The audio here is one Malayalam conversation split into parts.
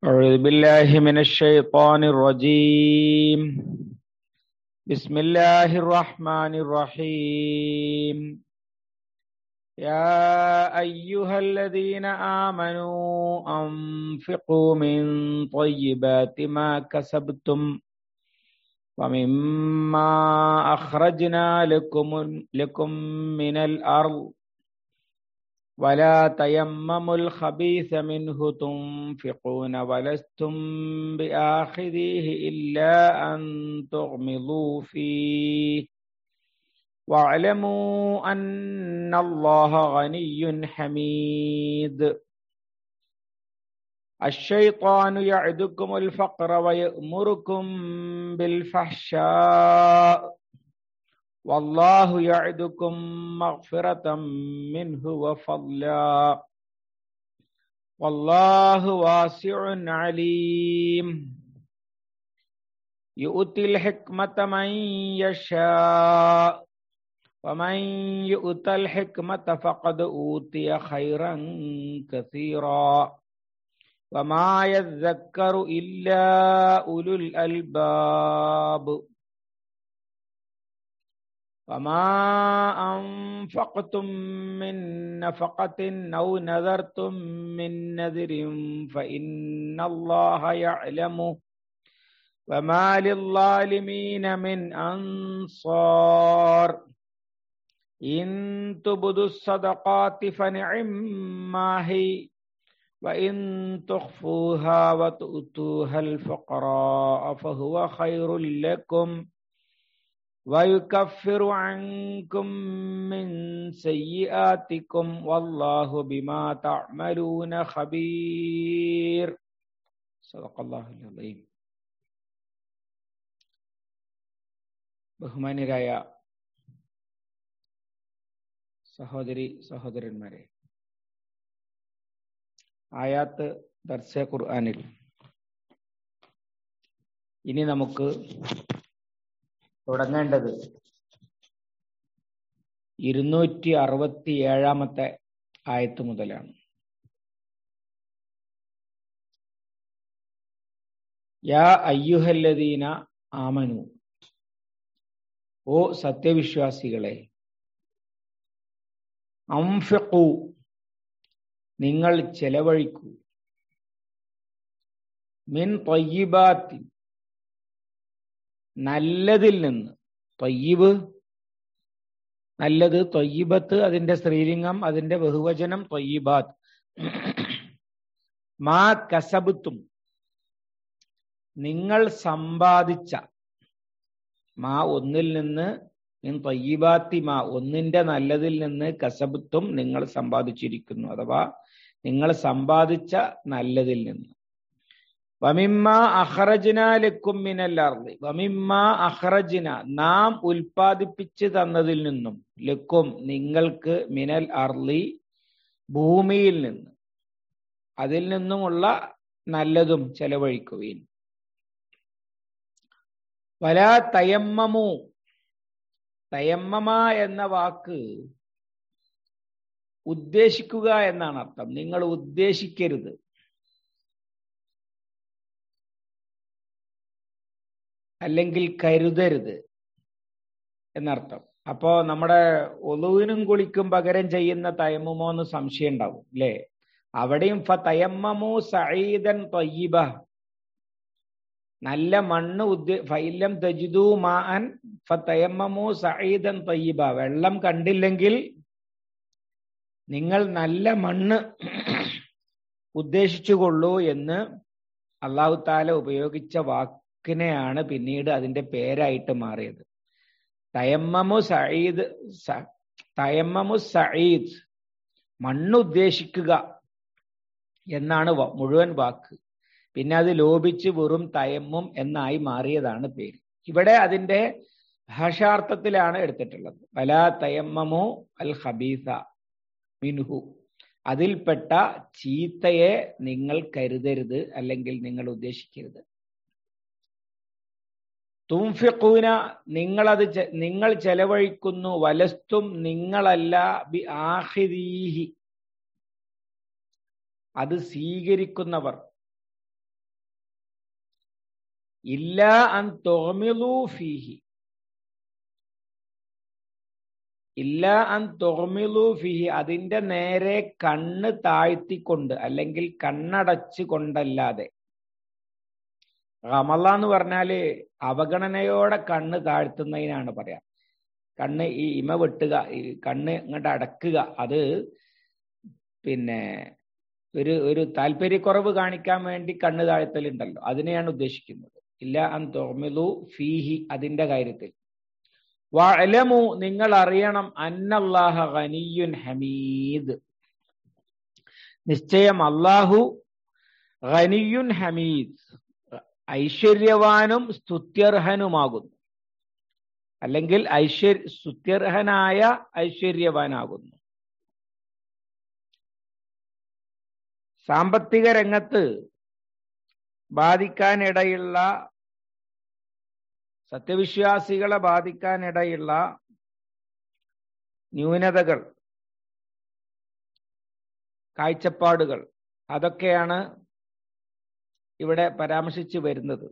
أعوذ بالله من الشيطان الرجيم بسم الله الرحمن الرحيم يا أيها الذين آمنوا أنفقوا من طيبات ما كسبتم ومما أخرجنا لكم لكم من الأرض ولا تيمموا الخبيث منه تنفقون ولستم بآخذيه إلا أن تغمضوا فيه واعلموا أن الله غني حميد الشيطان يعدكم الفقر ويأمركم بالفحشاء والله يعدكم مغفرة منه وفضلا والله واسع عليم يؤتي الحكمة من يشاء ومن يؤت الحكمة فقد أوتي خيرا كثيرا وما يذكر إلا أولو الألباب وما أنفقتم من نفقة أو نذرتم من نذر فإن الله يعلمه وما للظالمين من أنصار إن تبدوا الصدقات فنعم ما هي وإن تخفوها وتؤتوها الفقراء فهو خير لكم ويكفر عنكم من سيئاتكم والله بما تعملون خبير صدق الله العظيم ബഹുമാന്യരായ സഹോദരി സഹോദരന്മാരെ ആയാത്ത് ദർശ ഖുർആാനിൽ ഇനി നമുക്ക് തുടങ്ങേണ്ടത് ഇരുന്നൂറ്റി അറുപത്തി ഏഴാമത്തെ ആയത്ത് മുതലാണ് യാ അയ്യുഹല്ലദീന ആമനു ഓ സത്യവിശ്വാസികളെ അംഫിഖു നിങ്ങൾ ചെലവഴിക്കൂ മിൻ തൊയ്യിബാത്തി നല്ലതിൽ നിന്ന് തൊയ്യിബ് നല്ലത് തൊയ്യിബത്ത് അതിന്റെ സ്ത്രീലിംഗം അതിന്റെ ബഹുവചനം തൊയ്യിബാത്ത് മാ കസബത്തും നിങ്ങൾ സമ്പാദിച്ച മാ ഒന്നിൽ നിന്ന് തൊയ്യിബാത്തി മാ ഒന്നിന്റെ നല്ലതിൽ നിന്ന് കസബത്തും നിങ്ങൾ സമ്പാദിച്ചിരിക്കുന്നു അഥവാ നിങ്ങൾ സമ്പാദിച്ച നല്ലതിൽ നിന്ന് വമിമ്മ അഹ്റജ്ന ലക്കും മിനൽ അർദി വമിമ്മ അഹ്റജ്ന നാം ഉൽപ്പാദിപ്പിച്ച് തന്നതിൽ നിന്നും ലക്കും നിങ്ങൾക്ക് മിനൽ അർലി ഭൂമിയിൽ നിന്ന് അതിൽ നിന്നുമുള്ള നല്ലതും ചെലവഴിക്കുകയും വല തയമ്മമു തയമ്മമ എന്ന വാക്ക് ഉദ്ദേശിക്കുക എന്നാണ് അർത്ഥം നിങ്ങൾ ഉദ്ദേശിക്കരുത് അല്ലെങ്കിൽ കരുതരുത് എന്നർത്ഥം അപ്പോ നമ്മുടെ ഒലുവിനും കുളിക്കും പകരം ചെയ്യുന്ന തയമ്മുമോ എന്ന് സംശയം ഉണ്ടാവും അല്ലേ അവിടെയും ഫ തയമ്മമു സഈദൻ തൊയ്യിബ നല്ല മണ്ണ് ഉദ്ദേ ഫൈലം തജിദു മാൻ ഫ തയമ്മമു സഈദൻ തൊയ്യിബ വെള്ളം കണ്ടില്ലെങ്കിൽ നിങ്ങൾ നല്ല മണ്ണ് ഉദ്ദേശിച്ചുകൊള്ളൂ എന്ന് അള്ളാഹു താല ഉപയോഗിച്ച വാക്ക് വാക്കിനെയാണ് പിന്നീട് അതിന്റെ പേരായിട്ട് മാറിയത് തയമ്മമു സഈദ് തയമ്മമു സഈദ് മണ്ണ് ഉദ്ദേശിക്കുക എന്നാണ് മുഴുവൻ വാക്ക് പിന്നെ അത് ലോപിച്ച് വെറും തയമ്മും എന്നായി മാറിയതാണ് പേര് ഇവിടെ അതിന്റെ ഭാഷാർത്ഥത്തിലാണ് എടുത്തിട്ടുള്ളത് വല തയമ്മമു അൽ ഹബീസ മിൻഹു അതിൽപ്പെട്ട ചീത്തയെ നിങ്ങൾ കരുതരുത് അല്ലെങ്കിൽ നിങ്ങൾ ഉദ്ദേശിക്കരുത് തുംഫിഖൂന നിങ്ങളത് നിങ്ങൾ ചെലവഴിക്കുന്നു വലസ്തും നിങ്ങളല്ല ബി ആഹിദീഹി അത് സ്വീകരിക്കുന്നവർ ഇല്ല അൻ തോമിലു ഫീഹി ഇല്ല അൻ തോമിലു ഫിഹി അതിന്റെ നേരെ കണ്ണ് താഴ്ത്തിക്കൊണ്ട് അല്ലെങ്കിൽ കണ്ണടച്ച് കൊണ്ടല്ലാതെ റമല എന്ന് പറഞ്ഞാല് അവഗണനയോടെ കണ്ണ് താഴ്ത്തുന്നതിനാണ് പറയാ കണ്ണ് ഈ ഇമ വെട്ടുക ഈ കണ്ണ് ഇങ്ങോട്ട് അടക്കുക അത് പിന്നെ ഒരു ഒരു താല്പര്യക്കുറവ് കാണിക്കാൻ വേണ്ടി കണ്ണ് താഴ്ത്തലുണ്ടല്ലോ അതിനെയാണ് ഉദ്ദേശിക്കുന്നത് ഇല്ല അൻ തോമിലു ഫീഹി അതിന്റെ കാര്യത്തിൽ വഅലമു നിങ്ങൾ അറിയണം അന്നല്ലാഹ ഖനിയുൻ ഹമീദ് നിശ്ചയം അല്ലാഹു ഖനിയുൻ ഹമീദ് ഐശ്വര്യവാനും സ്തുത്യർഹനുമാകുന്നു അല്ലെങ്കിൽ ഐശ്വര്യ സ്തുത്യർഹനായ ഐശ്വര്യവാനാകുന്നു സാമ്പത്തിക രംഗത്ത് ബാധിക്കാനിടയുള്ള സത്യവിശ്വാസികളെ ബാധിക്കാനിടയുള്ള ന്യൂനതകൾ കാഴ്ചപ്പാടുകൾ അതൊക്കെയാണ് ഇവിടെ പരാമർശിച്ചു വരുന്നത്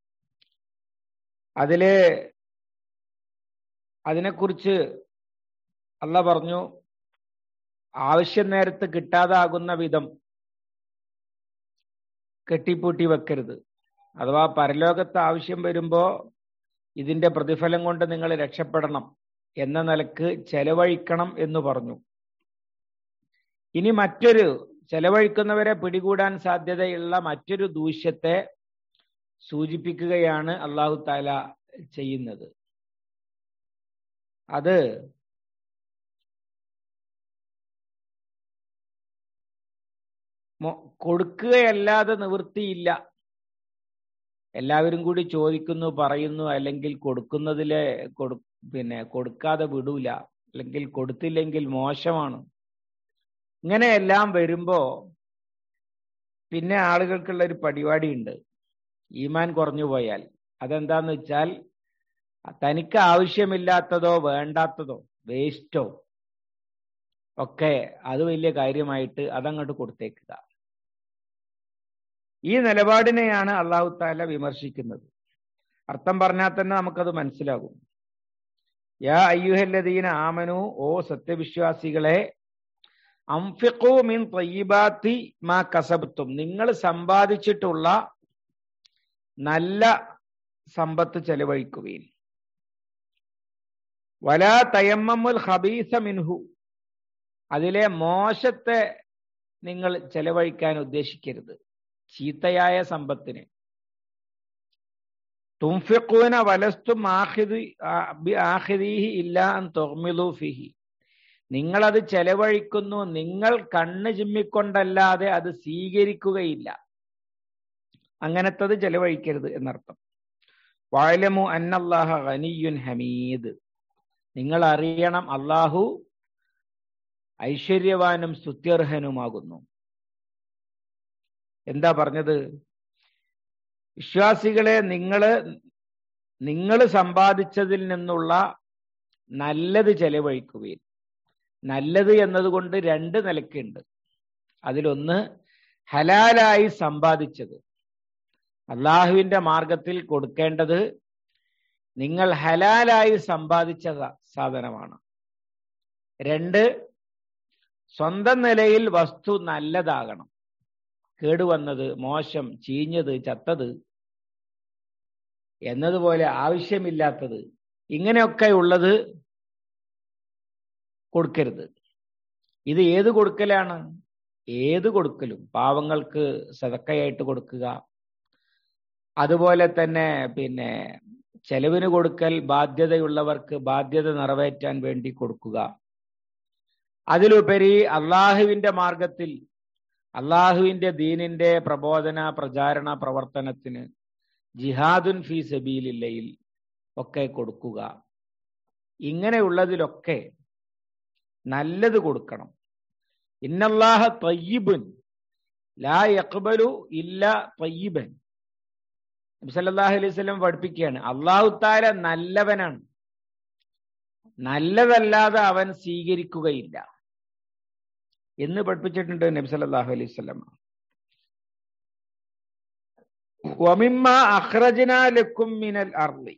അതില് അതിനെക്കുറിച്ച് അല്ല പറഞ്ഞു ആവശ്യം നേരത്ത് കിട്ടാതാകുന്ന വിധം കെട്ടിപ്പൂട്ടി വെക്കരുത് അഥവാ പരലോകത്ത് ആവശ്യം വരുമ്പോ ഇതിന്റെ പ്രതിഫലം കൊണ്ട് നിങ്ങൾ രക്ഷപ്പെടണം എന്ന നിലക്ക് ചെലവഴിക്കണം എന്ന് പറഞ്ഞു ഇനി മറ്റൊരു ചെലവഴിക്കുന്നവരെ പിടികൂടാൻ സാധ്യതയുള്ള മറ്റൊരു ദൂഷ്യത്തെ സൂചിപ്പിക്കുകയാണ് അള്ളാഹു താല ചെയ്യുന്നത് അത് കൊടുക്കുകയല്ലാതെ നിവൃത്തിയില്ല എല്ലാവരും കൂടി ചോദിക്കുന്നു പറയുന്നു അല്ലെങ്കിൽ കൊടുക്കുന്നതിലെ കൊടു പിന്നെ കൊടുക്കാതെ വിടൂല അല്ലെങ്കിൽ കൊടുത്തില്ലെങ്കിൽ മോശമാണ് ഇങ്ങനെയെല്ലാം വരുമ്പോ പിന്നെ ആളുകൾക്കുള്ള ഒരു പരിപാടിയുണ്ട് ഈമാൻ കുറഞ്ഞു പോയാൽ അതെന്താന്ന് വെച്ചാൽ തനിക്ക് ആവശ്യമില്ലാത്തതോ വേണ്ടാത്തതോ വേസ്റ്റോ ഒക്കെ അത് വലിയ കാര്യമായിട്ട് അതങ്ങോട്ട് കൊടുത്തേക്കുക ഈ നിലപാടിനെയാണ് അള്ളാഹു താല വിമർശിക്കുന്നത് അർത്ഥം പറഞ്ഞാൽ തന്നെ നമുക്കത് മനസ്സിലാകും യാ അയ്യുഹല്ലദീന ആമനു ഓ സത്യവിശ്വാസികളെ അംഫിഖു മിൻ തയ്യിബാത്തി മാ കസബത്തും നിങ്ങൾ സമ്പാദിച്ചിട്ടുള്ള നല്ല സമ്പത്ത് ചെലവഴിക്കുകയും വലാ തയമ്മമുൽ ഹബീസ മിൻഹു അതിലെ മോശത്തെ നിങ്ങൾ ചെലവഴിക്കാൻ ഉദ്ദേശിക്കരുത് ചീത്തയായ സമ്പത്തിന് തുംഫിഖൂന വലസ്തും ആഹിദീഹി ഇല്ല അൻ തുർമിലു ഫിഹി നിങ്ങളത് ചെലവഴിക്കുന്നു നിങ്ങൾ കണ്ണ് ചിമ്മിക്കൊണ്ടല്ലാതെ അത് സ്വീകരിക്കുകയില്ല അങ്ങനത്തത് ചെലവഴിക്കരുത് എന്നർത്ഥം വാലമു അന്നല്ലാഹ ഖനിയുൻ ഹമീദ് നിങ്ങൾ അറിയണം അള്ളാഹു ഐശ്വര്യവാനും സ്തുത്യർഹനുമാകുന്നു എന്താ പറഞ്ഞത് വിശ്വാസികളെ നിങ്ങള് നിങ്ങൾ സമ്പാദിച്ചതിൽ നിന്നുള്ള നല്ലത് ചെലവഴിക്കുകയും നല്ലത് എന്നതുകൊണ്ട് രണ്ട് നിലക്കുണ്ട് അതിലൊന്ന് ഹലാലായി സമ്പാദിച്ചത് അള്ളാഹുവിന്റെ മാർഗത്തിൽ കൊടുക്കേണ്ടത് നിങ്ങൾ ഹലാലായി സമ്പാദിച്ച സാധനമാണ് രണ്ട് സ്വന്തം നിലയിൽ വസ്തു നല്ലതാകണം കേടുവന്നത് മോശം ചീഞ്ഞത് ചത്തത് എന്നതുപോലെ ആവശ്യമില്ലാത്തത് ഇങ്ങനെയൊക്കെ ഉള്ളത് കൊടുക്കരുത് ഇത് ഏത് കൊടുക്കലാണ് ഏത് കൊടുക്കലും പാവങ്ങൾക്ക് സതക്കയായിട്ട് കൊടുക്കുക അതുപോലെ തന്നെ പിന്നെ ചെലവിന് കൊടുക്കൽ ബാധ്യതയുള്ളവർക്ക് ബാധ്യത നിറവേറ്റാൻ വേണ്ടി കൊടുക്കുക അതിലുപരി അള്ളാഹുവിന്റെ മാർഗത്തിൽ അള്ളാഹുവിന്റെ ദീനിന്റെ പ്രബോധന പ്രചാരണ പ്രവർത്തനത്തിന് ജിഹാദുൻ ഫി സബീലില്ലയിൽ ഒക്കെ കൊടുക്കുക ഇങ്ങനെയുള്ളതിലൊക്കെ നല്ലത് കൊടുക്കണം ഇന്നല്ലാഹ തയ്യിബുൻ ലാ യഖ്ബലു ഇല്ല തയ്യിബൻ നബ്സല്ലാഹു അലൈഹി സ്വലം പഠിപ്പിക്കുകയാണ് അള്ളാഹു താല നല്ലവനാണ് നല്ലതല്ലാതെ അവൻ സ്വീകരിക്കുകയില്ല എന്ന് പഠിപ്പിച്ചിട്ടുണ്ട് നബി സല്ലല്ലാഹു അലൈഹി സ്വലം വമിമ്മ അഹ്റജനാലക്കും മിനൽ അർളി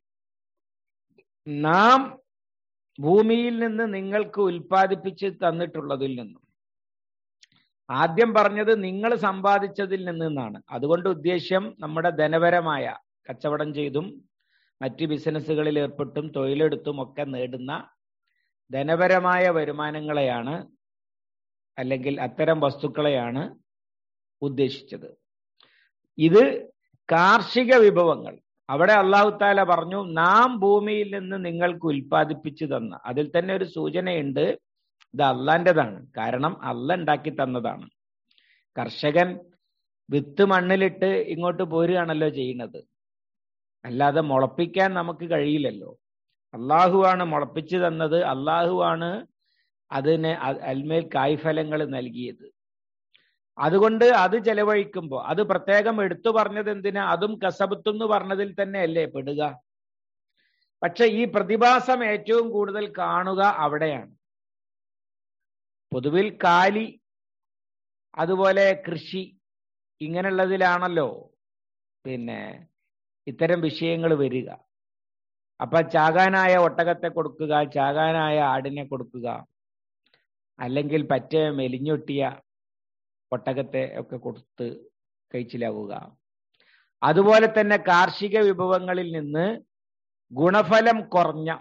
നാം ഭൂമിയിൽ നിന്ന് നിങ്ങൾക്ക് ഉൽപ്പാദിപ്പിച്ച് തന്നിട്ടുള്ളതിൽ നിന്നും ആദ്യം പറഞ്ഞത് നിങ്ങൾ സമ്പാദിച്ചതിൽ നിന്നാണ് അതുകൊണ്ട് ഉദ്ദേശ്യം നമ്മുടെ ധനപരമായ കച്ചവടം ചെയ്തും മറ്റ് ബിസിനസ്സുകളിൽ ഏർപ്പെട്ടും തൊഴിലെടുത്തും ഒക്കെ നേടുന്ന ധനപരമായ വരുമാനങ്ങളെയാണ് അല്ലെങ്കിൽ അത്തരം വസ്തുക്കളെയാണ് ഉദ്ദേശിച്ചത് ഇത് കാർഷിക വിഭവങ്ങൾ അവിടെ അള്ളാഹു താല പറഞ്ഞു നാം ഭൂമിയിൽ നിന്ന് നിങ്ങൾക്ക് ഉൽപ്പാദിപ്പിച്ചു തന്ന അതിൽ തന്നെ ഒരു സൂചനയുണ്ട് ഇത് അള്ളാന്റെതാണ് കാരണം അല്ല ഉണ്ടാക്കി തന്നതാണ് കർഷകൻ വിത്ത് മണ്ണിലിട്ട് ഇങ്ങോട്ട് പോരുകയാണല്ലോ ചെയ്യുന്നത് അല്ലാതെ മുളപ്പിക്കാൻ നമുക്ക് കഴിയില്ലല്ലോ അള്ളാഹുവാണ് മുളപ്പിച്ചു തന്നത് അള്ളാഹുവാണ് അതിന് അൽമേൽ കായ്ഫലങ്ങൾ നൽകിയത് അതുകൊണ്ട് അത് ചെലവഴിക്കുമ്പോൾ അത് പ്രത്യേകം എടുത്തു പറഞ്ഞത് എന്തിനാ അതും കസബത്തും എന്ന് പറഞ്ഞതിൽ തന്നെ അല്ലേ പെടുക പക്ഷെ ഈ പ്രതിഭാസം ഏറ്റവും കൂടുതൽ കാണുക അവിടെയാണ് പൊതുവിൽ കാലി അതുപോലെ കൃഷി ഇങ്ങനെയുള്ളതിലാണല്ലോ പിന്നെ ഇത്തരം വിഷയങ്ങൾ വരിക അപ്പൊ ചാകാനായ ഒട്ടകത്തെ കൊടുക്കുക ചാകാനായ ആടിനെ കൊടുക്കുക അല്ലെങ്കിൽ പറ്റ മെലിഞ്ഞൊട്ടിയ ഒട്ടകത്തെ ഒക്കെ കൊടുത്ത് കഴിച്ചിലാവുക അതുപോലെ തന്നെ കാർഷിക വിഭവങ്ങളിൽ നിന്ന് ഗുണഫലം കുറഞ്ഞ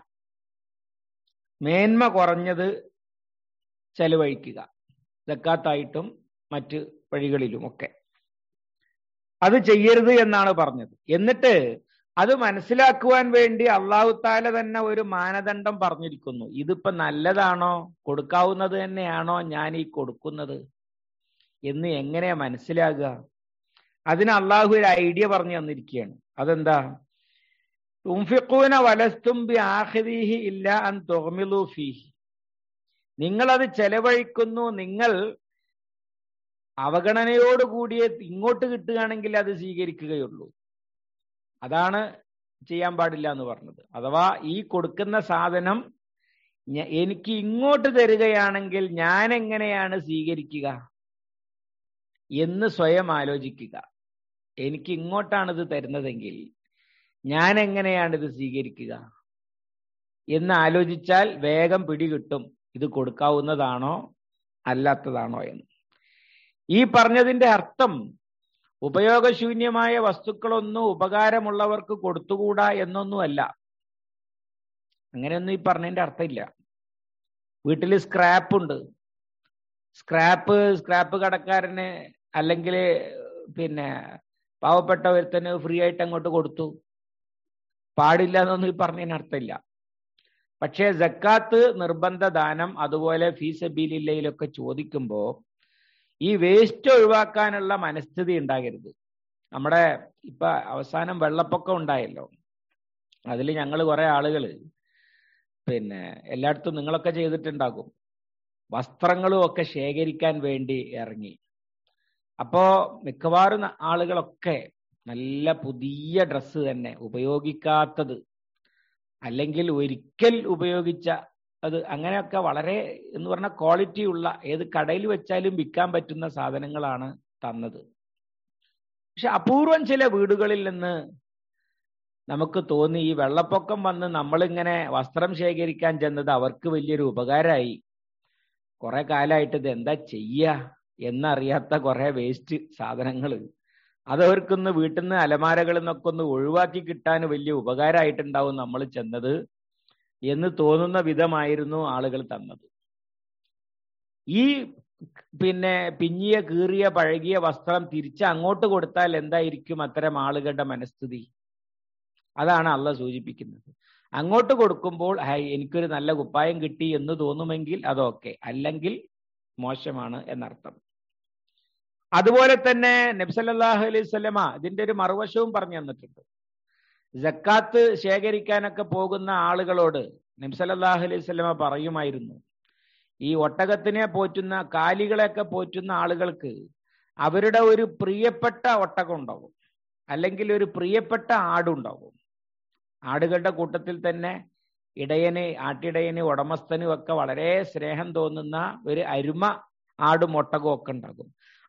മേന്മ കുറഞ്ഞത് ചെലവഴിക്കുക ജക്കാത്തായിട്ടും മറ്റ് വഴികളിലും ഒക്കെ അത് ചെയ്യരുത് എന്നാണ് പറഞ്ഞത് എന്നിട്ട് അത് മനസ്സിലാക്കുവാൻ വേണ്ടി അള്ളാഹു താല തന്നെ ഒരു മാനദണ്ഡം പറഞ്ഞിരിക്കുന്നു ഇതിപ്പോ നല്ലതാണോ കൊടുക്കാവുന്നത് തന്നെയാണോ ഞാൻ ഈ കൊടുക്കുന്നത് എന്ന് എങ്ങനെയാ മനസ്സിലാകുക അതിന് അള്ളാഹു ഒരു ഐഡിയ പറഞ്ഞു തന്നിരിക്കുകയാണ് അതെന്താ തുംഫിഖൂന വലസ്തും ബി ആഖിദീഹി ഇല്ല അൻ തുഗ്മിലു ഫീഹി നിങ്ങളത് ചെലവഴിക്കുന്നു നിങ്ങൾ അവഗണനയോട് കൂടിയ ഇങ്ങോട്ട് കിട്ടുകയാണെങ്കിൽ അത് സ്വീകരിക്കുകയുള്ളൂ അതാണ് ചെയ്യാൻ പാടില്ല എന്ന് പറഞ്ഞത് അഥവാ ഈ കൊടുക്കുന്ന സാധനം എനിക്ക് ഇങ്ങോട്ട് തരികയാണെങ്കിൽ ഞാൻ എങ്ങനെയാണ് സ്വീകരിക്കുക എന്ന് സ്വയം ആലോചിക്കുക എനിക്ക് ഇങ്ങോട്ടാണ് ഇത് തരുന്നതെങ്കിൽ ഞാൻ എങ്ങനെയാണ് ഇത് സ്വീകരിക്കുക എന്ന് ആലോചിച്ചാൽ വേഗം പിടികിട്ടും ഇത് കൊടുക്കാവുന്നതാണോ അല്ലാത്തതാണോ എന്ന് ഈ പറഞ്ഞതിന്റെ അർത്ഥം ഉപയോഗശൂന്യമായ വസ്തുക്കളൊന്നും ഉപകാരമുള്ളവർക്ക് കൊടുത്തുകൂടാ എന്നൊന്നുമല്ല അങ്ങനെയൊന്നും ഈ പറഞ്ഞതിന്റെ അർത്ഥമില്ല വീട്ടിൽ സ്ക്രാപ്പ് ഉണ്ട് സ്ക്രാപ്പ് സ്ക്രാപ്പ് കടക്കാരന് അല്ലെങ്കിൽ പിന്നെ പാവപ്പെട്ട ഒരുത്തന് ഫ്രീ ആയിട്ട് അങ്ങോട്ട് കൊടുത്തു പാടില്ല എന്നൊന്നും ഈ പറഞ്ഞതിന് അർത്ഥമില്ല പക്ഷേ ജക്കാത്ത് നിർബന്ധ ദാനം അതുപോലെ ഫീസബീലില്ലയിലൊക്കെ ചോദിക്കുമ്പോൾ ഈ വേസ്റ്റ് ഒഴിവാക്കാനുള്ള മനസ്ഥിതി ഉണ്ടാകരുത് നമ്മുടെ ഇപ്പൊ അവസാനം വെള്ളപ്പൊക്കം ഉണ്ടായല്ലോ അതിൽ ഞങ്ങൾ കുറെ ആളുകൾ പിന്നെ എല്ലായിടത്തും നിങ്ങളൊക്കെ ചെയ്തിട്ടുണ്ടാകും വസ്ത്രങ്ങളും ഒക്കെ ശേഖരിക്കാൻ വേണ്ടി ഇറങ്ങി അപ്പോ മിക്കവാറും ആളുകളൊക്കെ നല്ല പുതിയ ഡ്രസ്സ് തന്നെ ഉപയോഗിക്കാത്തത് അല്ലെങ്കിൽ ഒരിക്കൽ ഉപയോഗിച്ച അത് അങ്ങനെയൊക്കെ വളരെ എന്ന് പറഞ്ഞ ക്വാളിറ്റി ഉള്ള ഏത് കടയിൽ വെച്ചാലും വിൽക്കാൻ പറ്റുന്ന സാധനങ്ങളാണ് തന്നത് പക്ഷെ അപൂർവം ചില വീടുകളിൽ നിന്ന് നമുക്ക് തോന്നി ഈ വെള്ളപ്പൊക്കം വന്ന് നമ്മളിങ്ങനെ വസ്ത്രം ശേഖരിക്കാൻ ചെന്നത് അവർക്ക് വലിയൊരു ഉപകാരമായി കുറെ കാലമായിട്ട് ഇത് എന്താ ചെയ്യ എന്നറിയാത്ത കുറെ വേസ്റ്റ് സാധനങ്ങൾ അതവർക്കൊന്ന് വീട്ടിൽ നിന്ന് അലമാരകളിൽ നിന്നൊക്കെ ഒന്ന് ഒഴിവാക്കി കിട്ടാൻ വലിയ ഉപകാരമായിട്ടുണ്ടാവും നമ്മൾ ചെന്നത് എന്ന് തോന്നുന്ന വിധമായിരുന്നു ആളുകൾ തന്നത് ഈ പിന്നെ പിഞ്ഞിയ കീറിയ പഴകിയ വസ്ത്രം തിരിച്ച് അങ്ങോട്ട് കൊടുത്താൽ എന്തായിരിക്കും അത്തരം ആളുകളുടെ മനസ്ഥിതി അതാണ് അള്ള സൂചിപ്പിക്കുന്നത് അങ്ങോട്ട് കൊടുക്കുമ്പോൾ ഹൈ എനിക്കൊരു നല്ല കുപ്പായം കിട്ടി എന്ന് തോന്നുമെങ്കിൽ അതൊക്കെ അല്ലെങ്കിൽ മോശമാണ് എന്നർത്ഥം അതുപോലെ തന്നെ നബ്സല്ലാഹു അലൈഹി സ്വലമ ഇതിന്റെ ഒരു മറുവശവും പറഞ്ഞു തന്നിട്ടുണ്ട് ജക്കാത്ത് ശേഖരിക്കാനൊക്കെ പോകുന്ന ആളുകളോട് നബ്സല്ലാഹു അലൈഹി സ്വലമ പറയുമായിരുന്നു ഈ ഒട്ടകത്തിനെ പോറ്റുന്ന കാലികളെയൊക്കെ പോറ്റുന്ന ആളുകൾക്ക് അവരുടെ ഒരു പ്രിയപ്പെട്ട ഒട്ടകം ഉണ്ടാവും അല്ലെങ്കിൽ ഒരു പ്രിയപ്പെട്ട ആടുണ്ടാവും ആടുകളുടെ കൂട്ടത്തിൽ തന്നെ ഇടയന് ആട്ടിടയന് ഉടമസ്ഥനും ഒക്കെ വളരെ സ്നേഹം തോന്നുന്ന ഒരു അരുമ ആടും ഒട്ടകവും ഒക്കെ ഉണ്ടാകും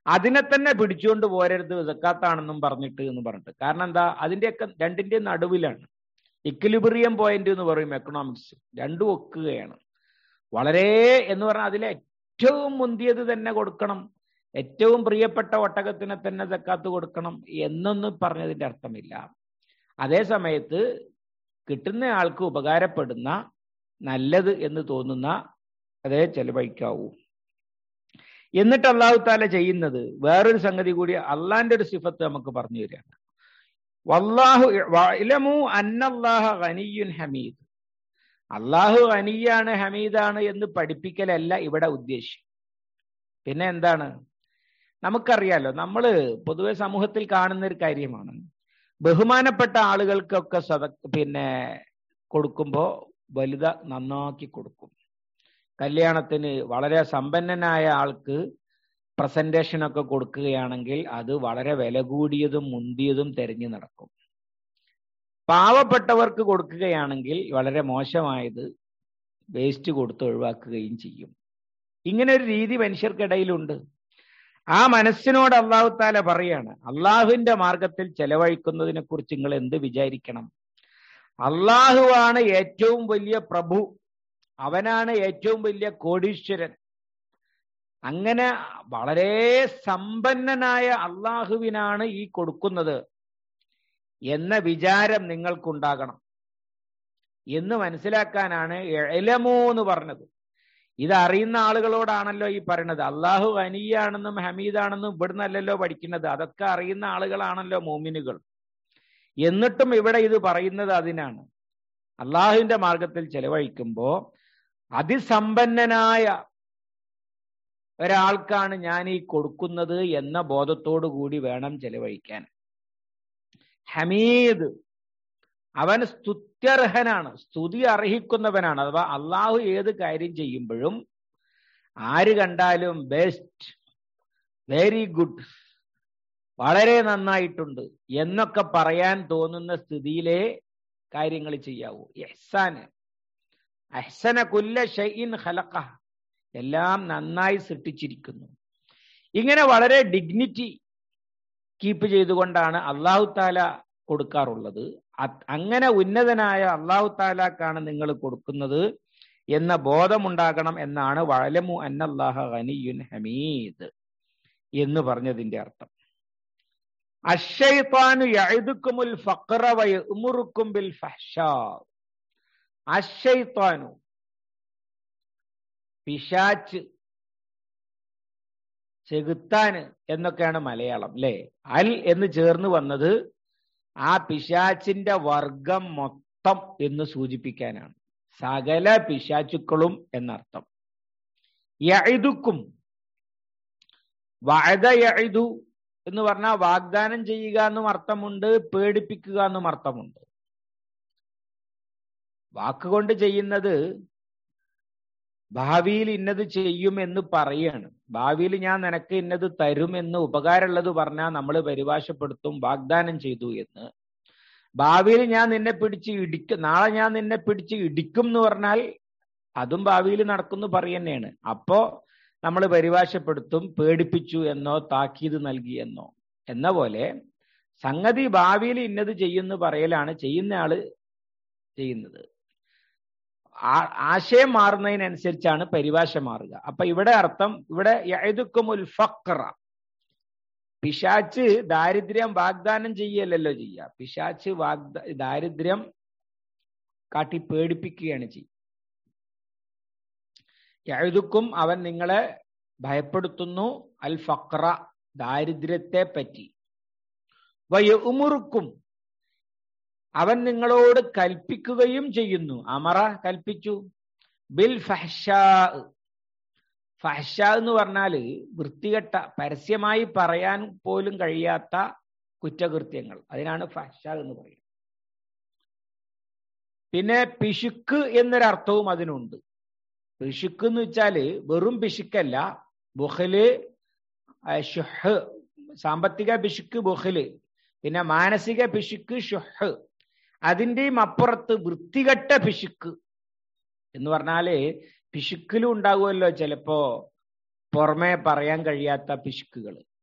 അതിനെ തന്നെ പിടിച്ചുകൊണ്ട് പോരരുത് സക്കാത്താണെന്നും പറഞ്ഞിട്ട് എന്ന് പറഞ്ഞിട്ട് കാരണം എന്താ അതിന്റെയൊക്കെ രണ്ടിന്റെ നടുവിലാണ് ഇക്വിലിബ്രിയം പോയിന്റ് എന്ന് പറയും എക്കണോമിക്സ് രണ്ടും ഒക്കുകയാണ് വളരെ എന്ന് പറഞ്ഞാൽ അതിലെ ഏറ്റവും മുന്തിയത് തന്നെ കൊടുക്കണം ഏറ്റവും പ്രിയപ്പെട്ട ഒട്ടകത്തിനെ തന്നെ സക്കാത്ത് കൊടുക്കണം എന്നൊന്നും പറഞ്ഞതിന്റെ അർത്ഥമില്ല അതേ സമയത്ത് കിട്ടുന്ന ആൾക്ക് ഉപകാരപ്പെടുന്ന നല്ലത് എന്ന് തോന്നുന്ന അതേ ചെലവഴിക്കാവൂ എന്നിട്ട് അള്ളാഹു താല ചെയ്യുന്നത് വേറൊരു സംഗതി കൂടി അള്ളാന്റെ ഒരു സിഫത്ത് നമുക്ക് പറഞ്ഞു തരികയാണ് വല്ലാഹു ഇലമു അന്നല്ലാഹ ഖനിയുൻ ഹമീദ് അള്ളാഹു ഖനിയാണ് ഹമീദാണ് എന്ന് പഠിപ്പിക്കലല്ല ഇവിടെ ഉദ്ദേശ്യം പിന്നെ എന്താണ് നമുക്കറിയാലോ നമ്മൾ പൊതുവെ സമൂഹത്തിൽ കാണുന്ന ഒരു കാര്യമാണ് ബഹുമാനപ്പെട്ട ആളുകൾക്കൊക്കെ സദ പിന്നെ കൊടുക്കുമ്പോൾ വലുത നന്നാക്കി കൊടുക്കും കല്യാണത്തിന് വളരെ സമ്പന്നനായ ആൾക്ക് പ്രസന്റേഷൻ ഒക്കെ കൊടുക്കുകയാണെങ്കിൽ അത് വളരെ വില കൂടിയതും മുന്തിയതും തെരഞ്ഞു നടക്കും പാവപ്പെട്ടവർക്ക് കൊടുക്കുകയാണെങ്കിൽ വളരെ മോശമായത് വേസ്റ്റ് കൊടുത്ത് ഒഴിവാക്കുകയും ചെയ്യും ഇങ്ങനെ ഒരു രീതി മനുഷ്യർക്കിടയിലുണ്ട് ആ മനസ്സിനോട് അള്ളാഹു താല പറയാണ് അള്ളാഹുവിന്റെ മാർഗത്തിൽ ചെലവഴിക്കുന്നതിനെ കുറിച്ച് നിങ്ങൾ എന്ത് വിചാരിക്കണം അള്ളാഹുവാണ് ഏറ്റവും വലിയ പ്രഭു അവനാണ് ഏറ്റവും വലിയ കോടീശ്വരൻ അങ്ങനെ വളരെ സമ്പന്നനായ അള്ളാഹുവിനാണ് ഈ കൊടുക്കുന്നത് എന്ന വിചാരം നിങ്ങൾക്കുണ്ടാകണം എന്ന് മനസ്സിലാക്കാനാണ് എലമോ എന്ന് പറഞ്ഞത് ഇത് അറിയുന്ന ആളുകളോടാണല്ലോ ഈ പറയുന്നത് അള്ളാഹു അനിയാണെന്നും ഹമീദാണെന്നും ഇവിടുന്നല്ലല്ലോ പഠിക്കുന്നത് അതൊക്കെ അറിയുന്ന ആളുകളാണല്ലോ മോമിനുകൾ എന്നിട്ടും ഇവിടെ ഇത് പറയുന്നത് അതിനാണ് അള്ളാഹുവിന്റെ മാർഗത്തിൽ ചെലവഴിക്കുമ്പോ അതിസമ്പന്നനായ ഒരാൾക്കാണ് ഞാൻ ഈ കൊടുക്കുന്നത് എന്ന ബോധത്തോടു കൂടി വേണം ചെലവഴിക്കാൻ ഹമീദ് അവൻ സ്തുത്യർഹനാണ് സ്തുതി അർഹിക്കുന്നവനാണ് അഥവാ അള്ളാഹു ഏത് കാര്യം ചെയ്യുമ്പോഴും ആര് കണ്ടാലും ബെസ്റ്റ് വെരി ഗുഡ് വളരെ നന്നായിട്ടുണ്ട് എന്നൊക്കെ പറയാൻ തോന്നുന്ന സ്ഥിതിയിലെ കാര്യങ്ങൾ ചെയ്യാവൂ എഹ്സാന് അഹ്സന കുല്ല ഷൈൻ ഖലഖ എല്ലാം നന്നായി സൃഷ്ടിച്ചിരിക്കുന്നു ഇങ്ങനെ വളരെ ഡിഗ്നിറ്റി കീപ്പ് ചെയ്തുകൊണ്ടാണ് അള്ളാഹു താല കൊടുക്കാറുള്ളത് അങ്ങനെ ഉന്നതനായ അള്ളാഹു താലാക്കാണ് നിങ്ങൾ കൊടുക്കുന്നത് എന്ന ബോധമുണ്ടാകണം എന്നാണ് വഴലമു അന്നല്ലാഹ ഖനിയുൻ ഹമീദ് എന്ന് പറഞ്ഞതിന്റെ അർത്ഥം അഷൈത്താനു യഴുതുക്കുമുൽ ഫക്ര വയമുറുക്കും ബിൽ ഫഹ്ഷാ അഷൈത്താനു പിശാച്ച് ചെകുത്താന് എന്നൊക്കെയാണ് മലയാളം അല്ലെ അൽ എന്ന് ചേർന്ന് വന്നത് ആ പിശാച്ചിന്റെ വർഗം മൊത്തം എന്ന് സൂചിപ്പിക്കാനാണ് സകല പിശാച്ചുക്കളും എന്നർത്ഥം യഴുതുക്കും വഴത യഴുതു എന്ന് പറഞ്ഞാൽ വാഗ്ദാനം ചെയ്യുക എന്നും അർത്ഥമുണ്ട് പേടിപ്പിക്കുക എന്നും അർത്ഥമുണ്ട് വാക്കുകൊണ്ട് ചെയ്യുന്നത് ഭാവിയിൽ ഇന്നത് ചെയ്യും എന്ന് പറയാണ് ഭാവിയിൽ ഞാൻ നിനക്ക് ഇന്നത് തരും എന്ന് ഉപകാരമുള്ളത് പറഞ്ഞാൽ നമ്മൾ പരിഭാഷപ്പെടുത്തും വാഗ്ദാനം ചെയ്തു എന്ന് ഭാവിയിൽ ഞാൻ നിന്നെ പിടിച്ച് ഇടിക്കും നാളെ ഞാൻ നിന്നെ പിടിച്ച് ഇടിക്കും എന്ന് പറഞ്ഞാൽ അതും ഭാവിയിൽ നടക്കുന്നു പറയുന്നതാണ് അപ്പോ നമ്മൾ പരിഭാഷപ്പെടുത്തും പേടിപ്പിച്ചു എന്നോ താക്കീത് നൽകി എന്നോ എന്ന പോലെ സംഗതി ഭാവിയിൽ ഇന്നത് ചെയ്യുന്നു പറയലാണ് ചെയ്യുന്ന ആള് ചെയ്യുന്നത് ആശയം മാറുന്നതിനനുസരിച്ചാണ് പരിഭാഷ മാറുക അപ്പൊ ഇവിടെ അർത്ഥം ഇവിടെ യഴുതുക്കുമുൽ ഫക്ര പിശാച്ച് ദാരിദ്ര്യം വാഗ്ദാനം ചെയ്യലല്ലോ ചെയ്യുക പിശാച്ച് വാഗ്ദ ദാരിദ്ര്യം കാട്ടി പേടിപ്പിക്കുകയാണ് ചെയ്യുക യഴുതുക്കും അവൻ നിങ്ങളെ ഭയപ്പെടുത്തുന്നു അൽ ഫക്ര ദാരിദ്ര്യത്തെ പറ്റി വയുമുറുക്കും അവൻ നിങ്ങളോട് കൽപ്പിക്കുകയും ചെയ്യുന്നു അമറ കൽപ്പിച്ചു ബിൽ ഫഹ്ഷാ ഫഹ്ഷ എന്ന് പറഞ്ഞാല് വൃത്തികെട്ട പരസ്യമായി പറയാൻ പോലും കഴിയാത്ത കുറ്റകൃത്യങ്ങൾ അതിനാണ് ഫഹ്ഷ എന്ന് പറയുന്നത് പിന്നെ പിശുക്ക് എന്നൊരർത്ഥവും അതിനുണ്ട് പിശുക്ക് എന്ന് വെച്ചാല് വെറും പിശുക്കല്ല ബുഹല് ഷുഹ് സാമ്പത്തിക പിശുക്ക് ബുഹല് പിന്നെ മാനസിക പിശുക്ക് ഷുഹ് അതിൻ്റെയും അപ്പുറത്ത് വൃത്തികെട്ട പിശുക്ക് എന്ന് പറഞ്ഞാല് പിശുക്കിലും ഉണ്ടാകുമല്ലോ ചിലപ്പോ പുറമെ പറയാൻ കഴിയാത്ത പിശുക്കുകൾ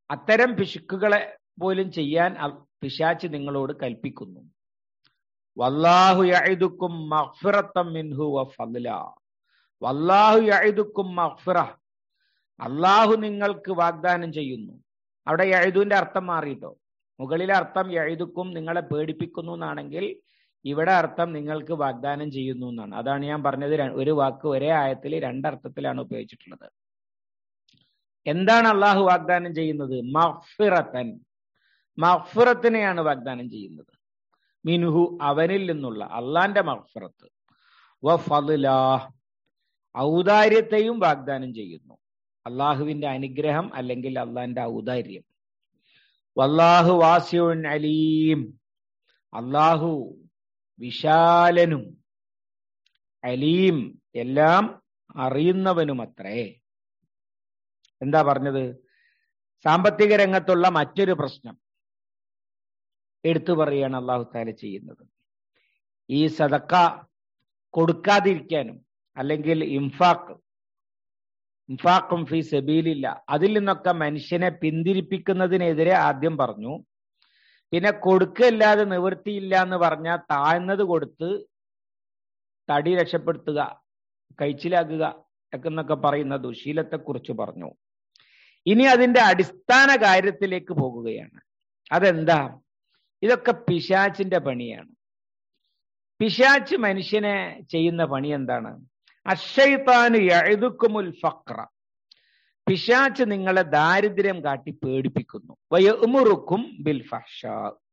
അത്തരം പിശുക്കുകളെ പോലും ചെയ്യാൻ പിശാച്ച് നിങ്ങളോട് കൽപ്പിക്കുന്നു വല്ലാഹു യഅദുക്കും മഗ്ഫിറത്തം മിൻഹു വഫദ്ല വല്ലാഹു യഅദുക്കും മഗ്ഫിറ അള്ളാഹു നിങ്ങൾക്ക് വാഗ്ദാനം ചെയ്യുന്നു അവിടെ യഴുതുവിന്റെ അർത്ഥം മാറിയിട്ടോ മുകളിലെ അർത്ഥം യഴുതുക്കും നിങ്ങളെ പേടിപ്പിക്കുന്നു എന്നാണെങ്കിൽ ഇവിടെ അർത്ഥം നിങ്ങൾക്ക് വാഗ്ദാനം ചെയ്യുന്നു എന്നാണ് അതാണ് ഞാൻ പറഞ്ഞത് ഒരു വാക്ക് ഒരേ ആയത്തിൽ രണ്ടർത്ഥത്തിലാണ് ഉപയോഗിച്ചിട്ടുള്ളത് എന്താണ് അള്ളാഹു വാഗ്ദാനം ചെയ്യുന്നത് മഫ്ഫിറത്തൻ മഫ്ഫിറത്തിനെയാണ് വാഗ്ദാനം ചെയ്യുന്നത് മിൻഹു അവനിൽ നിന്നുള്ള അള്ളാന്റെ മഫ്ഫിറത്ത് വ ഫദ്ലാ ഔദാര്യത്തെയും വാഗ്ദാനം ചെയ്യുന്നു അള്ളാഹുവിന്റെ അനുഗ്രഹം അല്ലെങ്കിൽ അള്ളാന്റെ ഔദാര്യം വല്ലാഹു വാസ്യുൻ അലീം അള്ളാഹു വിശാലനും അലീം എല്ലാം അറിയുന്നവനുമത്രേ എന്താ പറഞ്ഞത് സാമ്പത്തിക രംഗത്തുള്ള മറ്റൊരു പ്രശ്നം എടുത്തു പറയുകയാണ് അള്ളാഹു താല ചെയ്യുന്നത് ഈ സദക്ക കൊടുക്കാതിരിക്കാനും അല്ലെങ്കിൽ ഇംഫാക്ക് ഇൻഫാഖും ഫി സബീലില്ല അതിൽ നിന്നൊക്കെ മനുഷ്യനെ പിന്തിരിപ്പിക്കുന്നതിനെതിരെ ആദ്യം പറഞ്ഞു പിന്നെ കൊടുക്കല്ലാതെ നിവൃത്തിയില്ല എന്ന് പറഞ്ഞാൽ താഴ്ന്നത് കൊടുത്ത് തടി രക്ഷപ്പെടുത്തുക കഴിച്ചിലാക്കുക എന്നൊക്കെ പറയുന്ന ദുശീലത്തെ കുറിച്ച് പറഞ്ഞു ഇനി അതിന്റെ അടിസ്ഥാന കാര്യത്തിലേക്ക് പോകുകയാണ് അതെന്താ ഇതൊക്കെ പിശാച്ചിന്റെ പണിയാണ് പിശാച്ച് മനുഷ്യനെ ചെയ്യുന്ന പണി എന്താണ് അഷൈത്താന് എഴുതുക്കുമുൽ ഫക്ര പിശാച്ച് നിങ്ങളെ ദാരിദ്ര്യം കാട്ടി പേടിപ്പിക്കുന്നു വയമുറുക്കും ബിൽ ഫഷ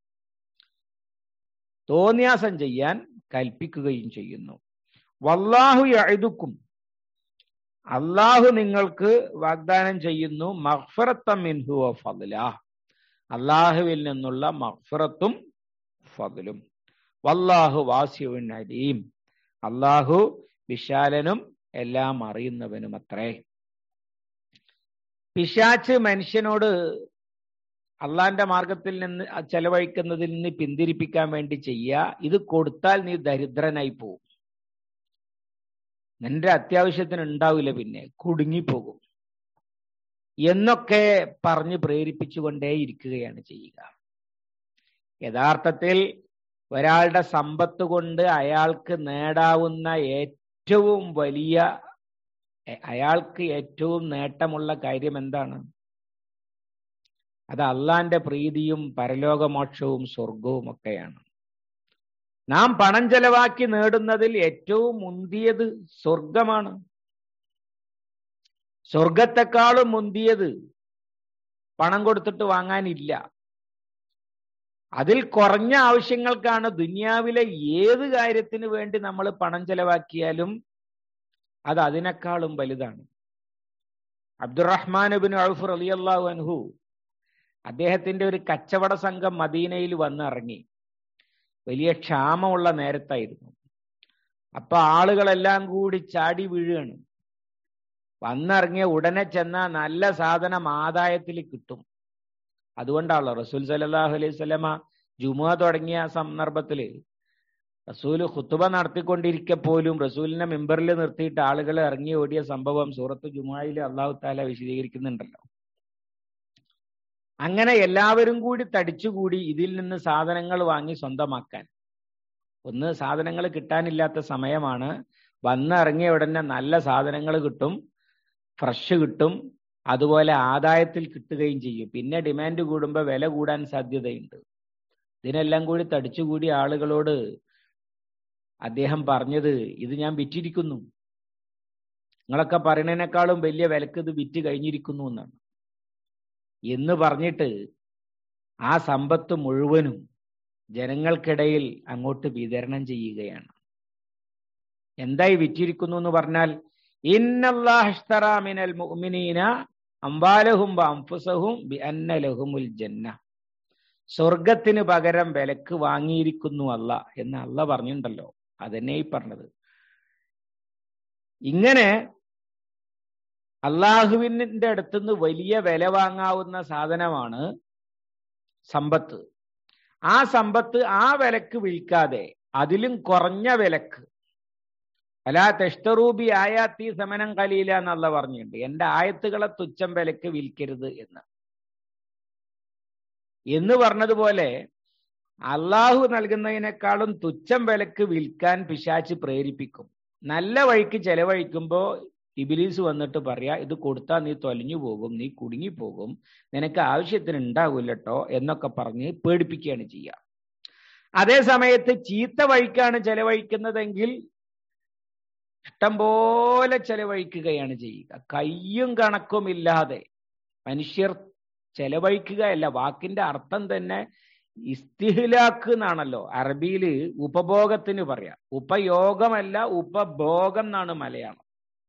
തോന്നിയാസം ചെയ്യാൻ കൽപ്പിക്കുകയും ചെയ്യുന്നു വല്ലാഹു എഴുതുക്കും അള്ളാഹു നിങ്ങൾക്ക് വാഗ്ദാനം ചെയ്യുന്നു മഹ്ഫറത്തം മിൻഹു ഫضല അള്ളാഹുവിൽ നിന്നുള്ള മഹ്ഫറത്തും ഫضലും വല്ലാഹു വാസ്യുവിൻ അലീം അള്ളാഹു വിശാലനും എല്ലാം അറിയുന്നവനും അത്രേ പിശാച്ച് മനുഷ്യനോട് അള്ളാന്റെ മാർഗത്തിൽ നിന്ന് ചെലവഴിക്കുന്നതിൽ നിന്ന് പിന്തിരിപ്പിക്കാൻ വേണ്ടി ചെയ്യുക ഇത് കൊടുത്താൽ നീ ദരിദ്രനായി പോവും നിന്റെ അത്യാവശ്യത്തിന് ഉണ്ടാവില്ല പിന്നെ കുടുങ്ങിപ്പോകും എന്നൊക്കെ പറഞ്ഞ് പ്രേരിപ്പിച്ചുകൊണ്ടേ ഇരിക്കുകയാണ് ചെയ്യുക യഥാർത്ഥത്തിൽ ഒരാളുടെ സമ്പത്ത് കൊണ്ട് അയാൾക്ക് നേടാവുന്ന ഏറ്റവും വലിയ അയാൾക്ക് ഏറ്റവും നേട്ടമുള്ള കാര്യം എന്താണ് അത് അള്ളാന്റെ പ്രീതിയും പരലോകമോക്ഷവും സ്വർഗവും ഒക്കെയാണ് നാം പണം ചെലവാക്കി നേടുന്നതിൽ ഏറ്റവും മുന്തിയത് സ്വർഗമാണ് സ്വർഗത്തെക്കാളും മുന്തിയത് പണം കൊടുത്തിട്ട് വാങ്ങാനില്ല അതിൽ കുറഞ്ഞ ആവശ്യങ്ങൾക്കാണ് ദുനിയാവിലെ ഏത് കാര്യത്തിന് വേണ്ടി നമ്മൾ പണം ചെലവാക്കിയാലും അത് അതിനേക്കാളും വലുതാണ് അബ്ദുറഹ്മാൻ ബിൻ ഔഫ് റളിയല്ലാഹു അൻഹു അദ്ദേഹത്തിന്റെ ഒരു കച്ചവട സംഘം മദീനയിൽ വന്നിറങ്ങി വലിയ ക്ഷാമമുള്ള നേരത്തായിരുന്നു അപ്പൊ ആളുകളെല്ലാം കൂടി ചാടി വീഴുകയാണ് വന്നിറങ്ങിയ ഉടനെ ചെന്ന നല്ല സാധനം ആദായത്തിൽ കിട്ടും അതുകൊണ്ടാണല്ലോ റസൂൽ സലാഹു അലൈഹി സ്വലമ ജുമുഅ തുടങ്ങിയ സന്ദർഭത്തില് റസൂല് ഖുത്തുബ നടത്തിക്കൊണ്ടിരിക്കെ പോലും റസൂലിനെ മെമ്പറിൽ നിർത്തിയിട്ട് ആളുകൾ ഇറങ്ങി ഓടിയ സംഭവം സൂറത്ത് ജുമുഅയിൽ അള്ളാഹു താല വിശദീകരിക്കുന്നുണ്ടല്ലോ അങ്ങനെ എല്ലാവരും കൂടി തടിച്ചുകൂടി ഇതിൽ നിന്ന് സാധനങ്ങൾ വാങ്ങി സ്വന്തമാക്കാൻ ഒന്ന് സാധനങ്ങൾ കിട്ടാനില്ലാത്ത സമയമാണ് വന്നിറങ്ങിയ ഉടനെ നല്ല സാധനങ്ങൾ കിട്ടും ഫ്രഷ് കിട്ടും അതുപോലെ ആദായത്തിൽ കിട്ടുകയും ചെയ്യും പിന്നെ ഡിമാൻഡ് കൂടുമ്പോൾ വില കൂടാൻ സാധ്യതയുണ്ട് ഇതിനെല്ലാം കൂടി തടിച്ചുകൂടി ആളുകളോട് അദ്ദേഹം പറഞ്ഞത് ഇത് ഞാൻ വിറ്റിരിക്കുന്നു നിങ്ങളൊക്കെ പറയുന്നതിനേക്കാളും വലിയ വിലക്ക് ഇത് വിറ്റ് കഴിഞ്ഞിരിക്കുന്നു എന്നാണ് എന്ന് പറഞ്ഞിട്ട് ആ സമ്പത്ത് മുഴുവനും ജനങ്ങൾക്കിടയിൽ അങ്ങോട്ട് വിതരണം ചെയ്യുകയാണ് എന്തായി വിറ്റിരിക്കുന്നു എന്ന് പറഞ്ഞാൽ ഇന്നല്ലാഹിസ്തറാമിനൽ മുഅ്മിനീന അംബാലഹും അംഫുസഹും ബി അന്നലഹുമുൽ ജന്ന സ്വർഗത്തിന് പകരം വിലക്ക് വാങ്ങിയിരിക്കുന്നു അല്ല എന്ന് അല്ല പറഞ്ഞിട്ടുണ്ടല്ലോ അതന്നെ ഈ പറഞ്ഞത് ഇങ്ങനെ അള്ളാഹുവിന്റെ അടുത്തുനിന്ന് വലിയ വില വാങ്ങാവുന്ന സാധനമാണ് സമ്പത്ത് ആ സമ്പത്ത് ആ വിലക്ക് വിൽക്കാതെ അതിലും കുറഞ്ഞ വിലക്ക് അലാ തെഷ്ടറൂബി ആയാത്തി സമനം കലീല എന്നുള്ള പറഞ്ഞിട്ടുണ്ട് എന്റെ ആയത്തുകളെ തുച്ഛം വിലക്ക് വിൽക്കരുത് എന്ന് എന്ന് പറഞ്ഞതുപോലെ അള്ളാഹു നൽകുന്നതിനേക്കാളും തുച്ഛം വിലക്ക് വിൽക്കാൻ പിശാച്ച് പ്രേരിപ്പിക്കും നല്ല വഴിക്ക് ചെലവഴിക്കുമ്പോ ഇബിലീസ് വന്നിട്ട് പറയാ ഇത് കൊടുത്താൽ നീ തൊലഞ്ഞു പോകും നീ കുടുങ്ങിപ്പോകും നിനക്ക് ആവശ്യത്തിന് ഉണ്ടാകൂലട്ടോ എന്നൊക്കെ പറഞ്ഞ് പേടിപ്പിക്കുകയാണ് ചെയ്യുക അതേ സമയത്ത് ചീത്ത വഴിക്കാണ് ചെലവഴിക്കുന്നതെങ്കിൽ ഇഷ്ടം പോലെ ചെലവഴിക്കുകയാണ് ചെയ്യുക കയ്യും കണക്കുമില്ലാതെ മനുഷ്യർ ചെലവഴിക്കുകയല്ല വാക്കിന്റെ അർത്ഥം തന്നെ ഇസ്തിഹിലാക്ക് എന്നാണല്ലോ അറബിയില് ഉപഭോഗത്തിന് പറയാം ഉപയോഗമല്ല ഉപഭോഗം എന്നാണ് മലയാളം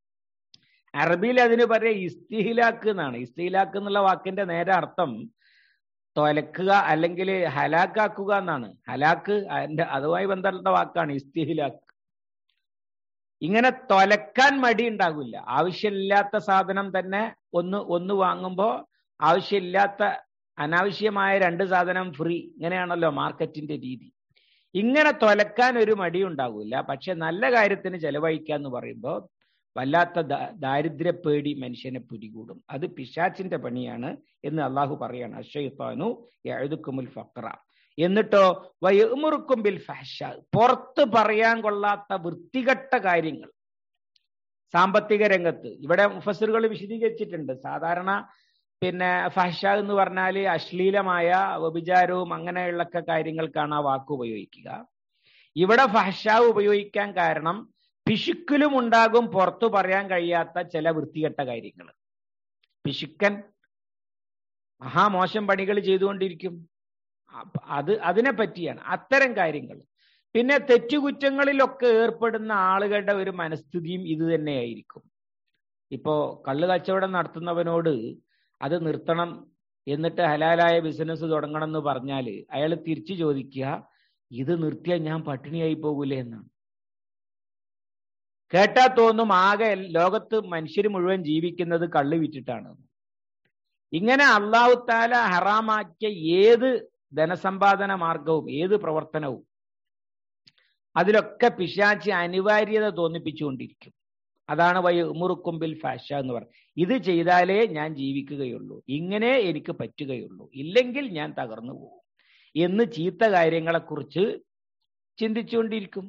അറബിയിൽ അതിന് പറയാ ഇസ്തിഹിലാക്ക് എന്നാണ് ഇസ്തിഹിലാക്ക് എന്നുള്ള വാക്കിന്റെ നേരെ അർത്ഥം തൊലക്കുക അല്ലെങ്കിൽ ഹലാക്കാക്കുക എന്നാണ് ഹലാക്ക് അതിന്റെ അതുമായി ബന്ധപ്പെട്ട വാക്കാണ് ഇസ്തിഹിലാക്ക് ഇങ്ങനെ തൊലക്കാൻ മടി ഉണ്ടാകില്ല ആവശ്യമില്ലാത്ത സാധനം തന്നെ ഒന്ന് ഒന്ന് വാങ്ങുമ്പോൾ ആവശ്യമില്ലാത്ത അനാവശ്യമായ രണ്ട് സാധനം ഫ്രീ ഇങ്ങനെയാണല്ലോ മാർക്കറ്റിന്റെ രീതി ഇങ്ങനെ തൊലക്കാൻ ഒരു മടി ഉണ്ടാകില്ല പക്ഷെ നല്ല കാര്യത്തിന് ചെലവഴിക്കാന്ന് പറയുമ്പോൾ വല്ലാത്ത ദാരിദ്ര്യപ്പേടി മനുഷ്യനെ പിടികൂടും അത് പിശാച്ചിന്റെ പണിയാണ് എന്ന് അള്ളാഹു പറയാണ് അഷയ്ത്താനു എഴുതുക്കുമുൽ ഫക്ര എന്നിട്ടോ വയമുറുക്കും ബിൽ ഫഹഷ പുറത്ത് പറയാൻ കൊള്ളാത്ത വൃത്തികെട്ട കാര്യങ്ങൾ സാമ്പത്തിക രംഗത്ത് ഇവിടെ മുഫസറുകൾ വിശദീകരിച്ചിട്ടുണ്ട് സാധാരണ പിന്നെ ഫഹഷ എന്ന് പറഞ്ഞാൽ അശ്ലീലമായ വ്യഭിചാരവും അങ്ങനെയുള്ളൊക്കെ കാര്യങ്ങൾക്കാണ് ആ വാക്ക് ഉപയോഗിക്കുക ഇവിടെ ഫഹഷ ഉപയോഗിക്കാൻ കാരണം പിശുക്കിലും ഉണ്ടാകും പുറത്തു പറയാൻ കഴിയാത്ത ചില വൃത്തികെട്ട കാര്യങ്ങൾ പിശുക്കൻ മഹാമോശം പണികൾ ചെയ്തുകൊണ്ടിരിക്കും അത് അതിനെ പറ്റിയാണ് അത്തരം കാര്യങ്ങൾ പിന്നെ തെറ്റുകുറ്റങ്ങളിലൊക്കെ ഏർപ്പെടുന്ന ആളുകളുടെ ഒരു മനസ്ഥിതിയും ഇത് തന്നെയായിരിക്കും ഇപ്പോ കള്ള് കച്ചവടം നടത്തുന്നവനോട് അത് നിർത്തണം എന്നിട്ട് ഹലാലായ ബിസിനസ് തുടങ്ങണം എന്ന് പറഞ്ഞാൽ അയാൾ തിരിച്ചു ചോദിക്കുക ഇത് നിർത്തിയാൽ ഞാൻ പട്ടിണിയായി പോകൂലേ എന്നാണ് കേട്ടാ തോന്നും ആകെ ലോകത്ത് മനുഷ്യർ മുഴുവൻ ജീവിക്കുന്നത് കള്ള് വിറ്റിട്ടാണ് ഇങ്ങനെ അള്ളാഹു താല ഹറാമാക്കിയ ഏത് ധനസമ്പാദന മാർഗവും ഏത് പ്രവർത്തനവും അതിലൊക്കെ പിശാച്ച് അനിവാര്യത തോന്നിപ്പിച്ചുകൊണ്ടിരിക്കും അതാണ് വൈ ഉമുറുക്കുമ്പിൽ ഫാഷ എന്ന് പറയുന്നത് ഇത് ചെയ്താലേ ഞാൻ ജീവിക്കുകയുള്ളൂ ഇങ്ങനെ എനിക്ക് പറ്റുകയുള്ളൂ ഇല്ലെങ്കിൽ ഞാൻ തകർന്നു പോകും എന്ന് ചീത്ത കാര്യങ്ങളെക്കുറിച്ച് ചിന്തിച്ചുകൊണ്ടിരിക്കും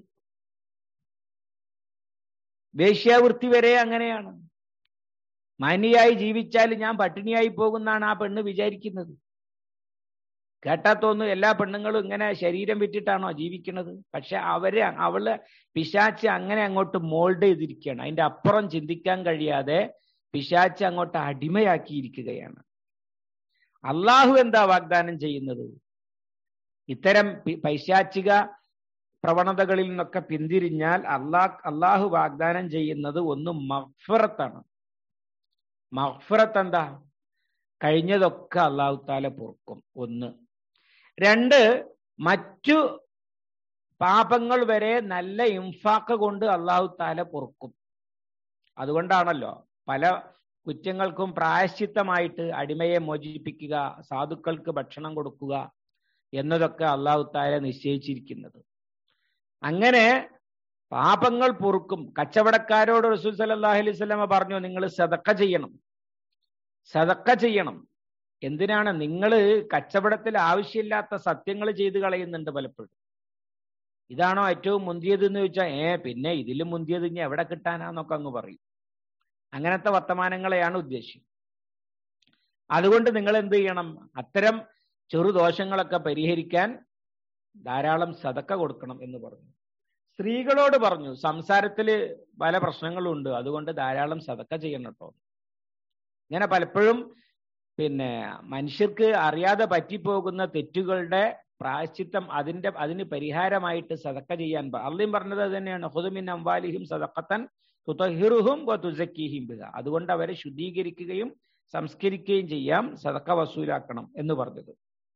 വേശ്യാവൃത്തി വരെ അങ്ങനെയാണ് മാന്യയായി ജീവിച്ചാൽ ഞാൻ പട്ടിണിയായി പോകുന്നാണ് ആ പെണ്ണ് വിചാരിക്കുന്നത് കേട്ടാ തോന്നുന്നു എല്ലാ പെണ്ണുങ്ങളും ഇങ്ങനെ ശരീരം വിറ്റിട്ടാണോ ജീവിക്കുന്നത് പക്ഷെ അവര് അവള് പിശാച്ച് അങ്ങനെ അങ്ങോട്ട് മോൾഡ് ചെയ്തിരിക്കുകയാണ് അതിന്റെ അപ്പുറം ചിന്തിക്കാൻ കഴിയാതെ പിശാച്ച് അങ്ങോട്ട് അടിമയാക്കിയിരിക്കുകയാണ് അള്ളാഹു എന്താ വാഗ്ദാനം ചെയ്യുന്നത് ഇത്തരം പൈശാചിക പ്രവണതകളിൽ നിന്നൊക്കെ പിന്തിരിഞ്ഞാൽ അള്ളാഹ് അള്ളാഹു വാഗ്ദാനം ചെയ്യുന്നത് ഒന്ന് മഫ്ഫറത്താണ് മഫ്ഫറത്ത് എന്താ കഴിഞ്ഞതൊക്കെ അള്ളാഹു താല പൊറുക്കും ഒന്ന് രണ്ട് മറ്റു പാപങ്ങൾ വരെ നല്ല ഇംഫാക്ക് കൊണ്ട് അള്ളാഹു താല പൊറുക്കും അതുകൊണ്ടാണല്ലോ പല കുറ്റങ്ങൾക്കും പ്രായശ്ചിത്തമായിട്ട് അടിമയെ മോചിപ്പിക്കുക സാധുക്കൾക്ക് ഭക്ഷണം കൊടുക്കുക എന്നതൊക്കെ അള്ളാഹു താല നിശ്ചയിച്ചിരിക്കുന്നത് അങ്ങനെ പാപങ്ങൾ പൊറുക്കും കച്ചവടക്കാരോട് റസൂൽ സലാഹു അലൈഹി സ്വലമ പറഞ്ഞു നിങ്ങൾ സതക്ക ചെയ്യണം സതക്ക ചെയ്യണം എന്തിനാണ് നിങ്ങൾ കച്ചവടത്തിൽ ആവശ്യമില്ലാത്ത സത്യങ്ങൾ ചെയ്ത് കളയുന്നുണ്ട് പലപ്പോഴും ഇതാണോ ഏറ്റവും മുന്തിയത് എന്ന് ചോദിച്ചാൽ ഏ പിന്നെ ഇതിലും മുന്തിയത് ഇനി എവിടെ കിട്ടാനാന്നൊക്കെ അങ്ങ് പറയും അങ്ങനത്തെ വർത്തമാനങ്ങളെയാണ് ഉദ്ദേശ്യം അതുകൊണ്ട് നിങ്ങൾ എന്ത് ചെയ്യണം അത്തരം ചെറുദോഷങ്ങളൊക്കെ പരിഹരിക്കാൻ ധാരാളം സതക്ക കൊടുക്കണം എന്ന് പറഞ്ഞു സ്ത്രീകളോട് പറഞ്ഞു സംസാരത്തിൽ പല പ്രശ്നങ്ങളും ഉണ്ട് അതുകൊണ്ട് ധാരാളം സതക്ക ചെയ്യണം കേട്ടോ ഇങ്ങനെ പലപ്പോഴും പിന്നെ മനുഷ്യർക്ക് അറിയാതെ പറ്റിപ്പോകുന്ന തെറ്റുകളുടെ പ്രായശ്ചിത്തം അതിന്റെ അതിന് പരിഹാരമായിട്ട് സതക്ക ചെയ്യാൻ അള്ളയും പറഞ്ഞത് തന്നെയാണ് ഹുദുമിൻ അംവാലിഹിം സതക്കത്തൻ തുതഹിറുഹും തുസക്കീഹിം ബിഹ അതുകൊണ്ട് അവരെ ശുദ്ധീകരിക്കുകയും സംസ്കരിക്കുകയും ചെയ്യാം സതക്ക വസൂലാക്കണം എന്ന് പറഞ്ഞത്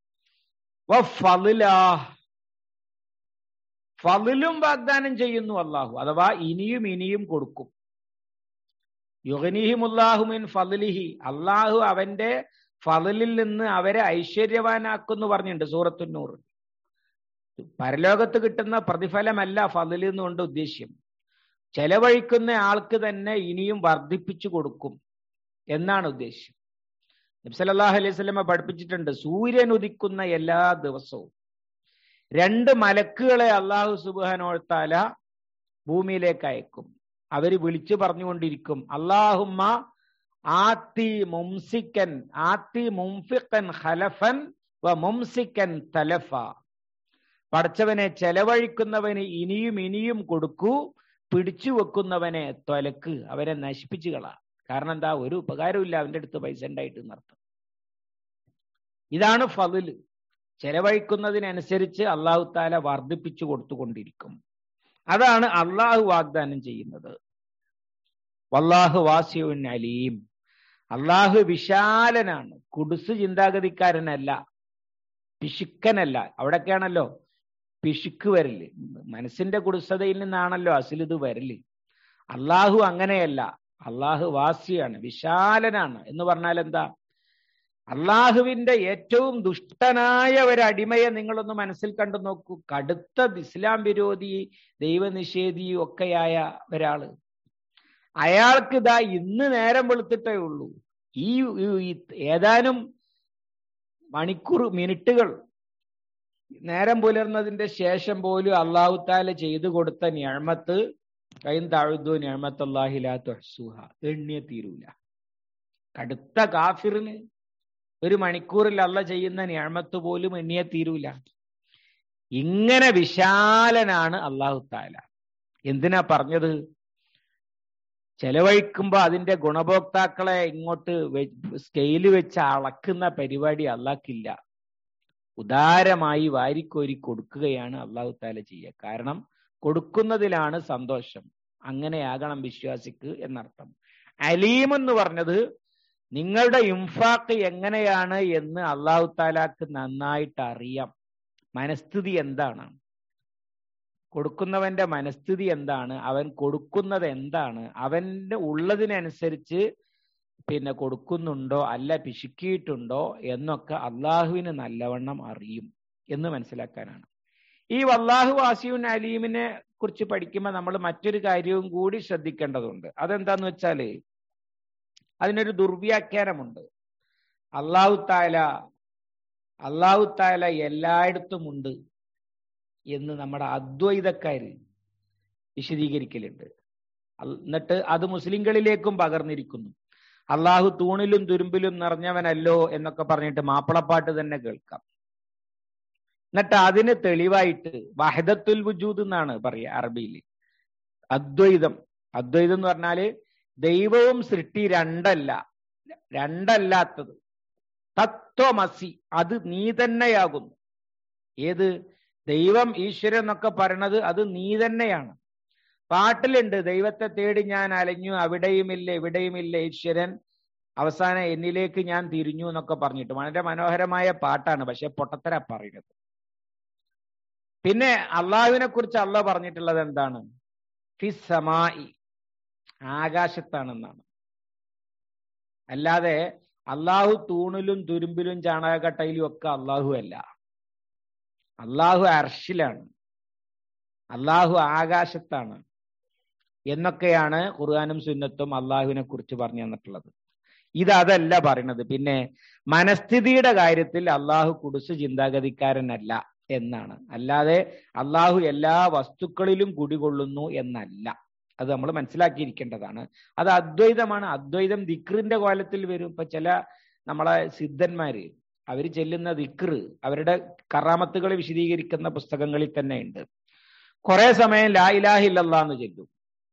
ഫതിലും വാഗ്ദാനം ചെയ്യുന്നു അള്ളാഹു അഥവാ ഇനിയും ഇനിയും കൊടുക്കും യുഗനിഹിമുല്ലാഹുമിൻ ഫലിഹി അള്ളാഹു അവന്റെ ഫലിൽ നിന്ന് അവരെ ഐശ്വര്യവാനാക്കുന്നു പറഞ്ഞിട്ടുണ്ട് സൂറത്തുന്നൂർ പരലോകത്ത് കിട്ടുന്ന പ്രതിഫലമല്ല ഫലിൽ എന്നുകൊണ്ട് ഉദ്ദേശ്യം ചെലവഴിക്കുന്ന ആൾക്ക് തന്നെ ഇനിയും വർദ്ധിപ്പിച്ചു കൊടുക്കും എന്നാണ് ഉദ്ദേശ്യം നബ്സലല്ലാഹു അലൈഹി സ്വലമ പഠിപ്പിച്ചിട്ടുണ്ട് സൂര്യൻ ഉദിക്കുന്ന എല്ലാ ദിവസവും രണ്ട് മലക്കുകളെ അള്ളാഹു സുബാനോഴ്ത്താല ഭൂമിയിലേക്ക് അയക്കും അവര് വിളിച്ചു പറഞ്ഞുകൊണ്ടിരിക്കും അള്ളാഹുമ്മ ആത്തി മുംസിക്കൻ ആത്തി മുംഫിക്കൻ ഖലഫൻ വ മുംസിക്കൻ തലഫ പടച്ചവനെ ചെലവഴിക്കുന്നവന് ഇനിയും ഇനിയും കൊടുക്കൂ പിടിച്ചു വെക്കുന്നവനെ തൊലക്ക് അവനെ നശിപ്പിച്ചു കളാ കാരണം എന്താ ഒരു ഉപകാരമില്ല അവന്റെ അടുത്ത് പൈസ ഉണ്ടായിട്ട് എന്നർത്ഥം ഇതാണ് ഫതില് ചെലവഴിക്കുന്നതിനനുസരിച്ച് അള്ളാഹു താല വർദ്ധിപ്പിച്ചു കൊടുത്തുകൊണ്ടിരിക്കും അതാണ് അള്ളാഹു വാഗ്ദാനം ചെയ്യുന്നത് വല്ലാഹു വാസിയുൻ അലീം അള്ളാഹു വിശാലനാണ് കുടുസ് ചിന്താഗതിക്കാരനല്ല പിശുക്കനല്ല അവിടൊക്കെയാണല്ലോ പിശുക്ക് വരല് മനസ്സിന്റെ കുടുസതയിൽ നിന്നാണല്ലോ അസിലിത് വരല് അള്ളാഹു അങ്ങനെയല്ല അള്ളാഹു വാസിയാണ് വിശാലനാണ് എന്ന് പറഞ്ഞാൽ എന്താ അള്ളാഹുവിന്റെ ഏറ്റവും ദുഷ്ടനായ ഒരു അടിമയെ നിങ്ങളൊന്ന് മനസ്സിൽ കണ്ടു നോക്കൂ കടുത്ത ഇസ്ലാം വിരോധി ദൈവനിഷേധി ഒക്കെയായ ഒരാള് അയാൾക്ക് ഇതാ ഇന്ന് നേരം വെളുത്തിട്ടേ ഉള്ളൂ ഈ ഏതാനും മണിക്കൂർ മിനിറ്റുകൾ നേരം പുലർന്നതിന്റെ ശേഷം പോലും അള്ളാഹു താല ചെയ്തു കൊടുത്ത ഞഴമത്ത് കൈൻ താഴുതു ഞഴമത്തല്ലാഹിലാ തൊഹ്സുഹ എണ്ണിയ തീരൂല കടുത്ത കാഫിറിന് ഒരു മണിക്കൂറിൽ അല്ല ചെയ്യുന്ന ഞാമത്ത് പോലും എണ്ണിയ തീരൂല ഇങ്ങനെ വിശാലനാണ് അള്ളാഹു താല എന്തിനാ പറഞ്ഞത് ചെലവഴിക്കുമ്പോ അതിന്റെ ഗുണഭോക്താക്കളെ ഇങ്ങോട്ട് സ്കെയില് വെച്ച് അളക്കുന്ന പരിപാടി അള്ളാഹ്ക്കില്ല ഉദാരമായി വാരിക്കോരി കൊടുക്കുകയാണ് അള്ളാഹു താല ചെയ്യുക കാരണം കൊടുക്കുന്നതിലാണ് സന്തോഷം അങ്ങനെയാകണം വിശ്വാസിക്ക് എന്നർത്ഥം അലീം എന്ന് പറഞ്ഞത് നിങ്ങളുടെ ഇംഫാക്ക് എങ്ങനെയാണ് എന്ന് അള്ളാഹു താലാക്ക് നന്നായിട്ട് അറിയാം മനസ്ഥിതി എന്താണ് കൊടുക്കുന്നവന്റെ മനസ്ഥിതി എന്താണ് അവൻ കൊടുക്കുന്നത് എന്താണ് അവന്റെ ഉള്ളതിനനുസരിച്ച് പിന്നെ കൊടുക്കുന്നുണ്ടോ അല്ല പിശുക്കിയിട്ടുണ്ടോ എന്നൊക്കെ അള്ളാഹുവിന് നല്ലവണ്ണം അറിയും എന്ന് മനസ്സിലാക്കാനാണ് ഈ വല്ലാഹു വാസിയുൻ അലീമിനെ കുറിച്ച് പഠിക്കുമ്പോൾ നമ്മൾ മറ്റൊരു കാര്യവും കൂടി ശ്രദ്ധിക്കേണ്ടതുണ്ട് അതെന്താന്ന് വെച്ചാല് അതിനൊരു ദുർവ്യാഖ്യാനമുണ്ട് അള്ളാഹു താല അള്ളാഹു താല എല്ലായിടത്തും ഉണ്ട് എന്ന് നമ്മുടെ അദ്വൈതക്കാര് വിശദീകരിക്കലുണ്ട് എന്നിട്ട് അത് മുസ്ലിങ്ങളിലേക്കും പകർന്നിരിക്കുന്നു അള്ളാഹു തൂണിലും തുരുമ്പിലും നിറഞ്ഞവനല്ലോ എന്നൊക്കെ പറഞ്ഞിട്ട് മാപ്പിളപ്പാട്ട് തന്നെ കേൾക്കാം എന്നിട്ട് അതിന് തെളിവായിട്ട് വഹദത്തുൽ വുജൂദ് എന്നാണ് പറയുക അറബിയിൽ അദ്വൈതം അദ്വൈതം എന്ന് പറഞ്ഞാല് ദൈവവും സൃഷ്ടി രണ്ടല്ല രണ്ടല്ലാത്തത് തത്വമസി അത് നീ തന്നെയാകുന്നു ഏത് ദൈവം ഈശ്വരൻ എന്നൊക്കെ പറയണത് അത് നീ തന്നെയാണ് പാട്ടിലുണ്ട് ദൈവത്തെ തേടി ഞാൻ അലഞ്ഞു അവിടെയുമില്ല ഇവിടെയുമില്ല ഈശ്വരൻ അവസാനം എന്നിലേക്ക് ഞാൻ തിരിഞ്ഞു എന്നൊക്കെ പറഞ്ഞിട്ട് വളരെ മനോഹരമായ പാട്ടാണ് പക്ഷെ പൊട്ടത്തര പറയുന്നത് പിന്നെ അള്ളാഹുവിനെ കുറിച്ച് അള്ളാഹ് പറഞ്ഞിട്ടുള്ളത് എന്താണ് ഫിസമായി ആകാശത്താണെന്നാണ് അല്ലാതെ അള്ളാഹു തൂണിലും തുരുമ്പിലും ചാണകക്കട്ടയിലും ഒക്കെ അള്ളാഹു അല്ല അള്ളാഹു അർഷിലാണ് അള്ളാഹു ആകാശത്താണ് എന്നൊക്കെയാണ് ഖുർആാനും സുന്നത്തും അള്ളാഹുവിനെ കുറിച്ച് പറഞ്ഞു തന്നിട്ടുള്ളത് ഇത് അതല്ല പറയണത് പിന്നെ മനസ്ഥിതിയുടെ കാര്യത്തിൽ അള്ളാഹു കുടുസ് ചിന്താഗതിക്കാരനല്ല എന്നാണ് അല്ലാതെ അള്ളാഹു എല്ലാ വസ്തുക്കളിലും കുടികൊള്ളുന്നു എന്നല്ല അത് നമ്മൾ മനസ്സിലാക്കിയിരിക്കേണ്ടതാണ് അത് അദ്വൈതമാണ് അദ്വൈതം ദിക്റിന്റെ കോലത്തിൽ വരും ഇപ്പൊ ചില നമ്മളെ സിദ്ധന്മാര് അവർ ചെല്ലുന്ന ദിക്റ് അവരുടെ കറാമത്തുകൾ വിശദീകരിക്കുന്ന പുസ്തകങ്ങളിൽ തന്നെ ഉണ്ട് കുറെ സമയം ലാ ഇലാഹില്ല എന്ന് ചെല്ലും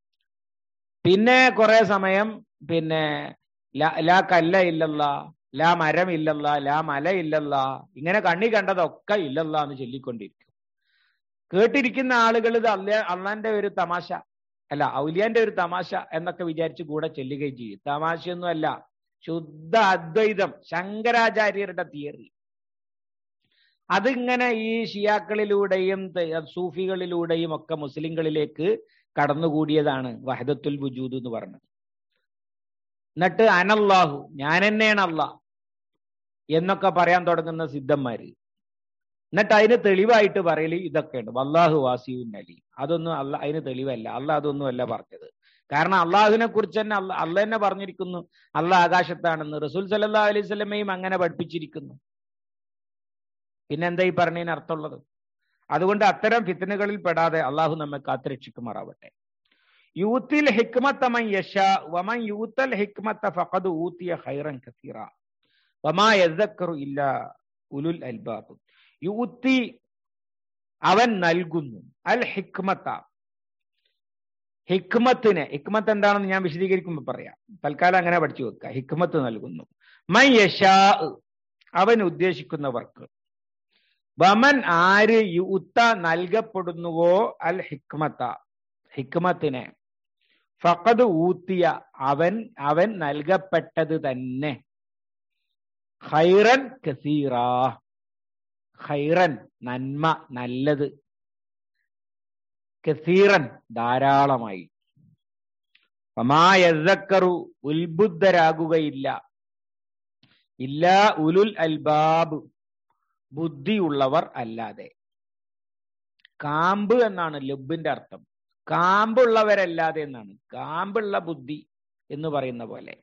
പിന്നെ കുറെ സമയം പിന്നെ ലാ കല്ല ഇല്ലല്ല ലാ മരം ഇല്ലല്ല ലാ മല ഇല്ലല്ല ഇങ്ങനെ കണ്ണി കണ്ടതൊക്കെ ഇല്ലല്ല എന്ന് ചൊല്ലിക്കൊണ്ടിരിക്കും കേട്ടിരിക്കുന്ന ആളുകൾ ഇത് അല്ല അള്ളാന്റെ ഒരു തമാശ അല്ല ഔലിയാന്റെ ഒരു തമാശ എന്നൊക്കെ വിചാരിച്ച് കൂടെ ചെല്ലുകയും ചെയ്യും തമാശയൊന്നും അല്ല ശുദ്ധ അദ്വൈതം ശങ്കരാചാര്യരുടെ തിയറി അതിങ്ങനെ ഈ ഷിയാക്കളിലൂടെയും സൂഫികളിലൂടെയും ഒക്കെ മുസ്ലിങ്ങളിലേക്ക് കടന്നുകൂടിയതാണ് വഹദത്തുൽ വുജൂദ് എന്ന് പറഞ്ഞത് എന്നിട്ട് അനല്ലാഹു ഞാൻ തന്നെയാണ് അല്ല എന്നൊക്കെ പറയാൻ തുടങ്ങുന്ന സിദ്ധന്മാര് എന്നിട്ട് അതിന് തെളിവായിട്ട് പറയല് ഇതൊക്കെയുണ്ട് വല്ലാഹു വാസിയുൻ അലി അതൊന്നും അല്ല അതിന് തെളിവല്ല അല്ല അതൊന്നും അല്ല പറഞ്ഞത് കാരണം അള്ളാഹുവിനെ കുറിച്ച് തന്നെ അല്ല അല്ല തന്നെ പറഞ്ഞിരിക്കുന്നു അള്ളാഹ് ആകാശത്താണെന്ന് റസൂൽ സല്ലാ അലൈഹി സ്വലമയും അങ്ങനെ പഠിപ്പിച്ചിരിക്കുന്നു പിന്നെന്താ ഈ പറഞ്ഞതിന് അർത്ഥമുള്ളത് അതുകൊണ്ട് അത്തരം ഫിത്തനുകളിൽ പെടാതെ അള്ളാഹു നമ്മെ കാത്തുരക്ഷിക്കുമാറാവട്ടെ യൂത്തിൽ ഹിക്മത്ത മൻ യശ വമൻ യൂത്തൽ ഹിക്മത്ത ഫഖദ് ഊത്തിയ ഖൈറൻ കസീറ വമാ യദ്ദക്കറു ഇല്ല ഉലുൽ അൽബാബ് യൂത്തി അവൻ നൽകുന്നു അൽ ഹിക്മത്ത ഹിക്മത്തിന് ഹിക്മത്ത് എന്താണെന്ന് ഞാൻ വിശദീകരിക്കുമ്പോൾ പറയാം തൽക്കാലം അങ്ങനെ പഠിച്ചു വെക്കുക ഹിക്മത്ത് നൽകുന്നു മൻ യശാ അവൻ ഉദ്ദേശിക്കുന്നവർക്ക് വമൻ ആര് യുത്ത നൽകപ്പെടുന്നുവോ അൽ ഹിക്മത്ത ഹിക്മത്തിനെ ഫഖദ് ഊത്തിയ അവൻ അവൻ നൽകപ്പെട്ടത് തന്നെ ഖൈറൻ കസീറ ഖൈറൻ നന്മ നല്ലത് കസീറൻ ധാരാളമായി ഒമായക്കറു ഉത്ബുദ്ധരാകുകയില്ല ഇല്ല ഉലുൽ അൽബാബ് ബുദ്ധിയുള്ളവർ അല്ലാതെ കാമ്പ് എന്നാണ് ലബിന്റെ അർത്ഥം കാമ്പുള്ളവരല്ലാതെ എന്നാണ് കാമ്പുള്ള ബുദ്ധി എന്ന് പറയുന്ന പോലെ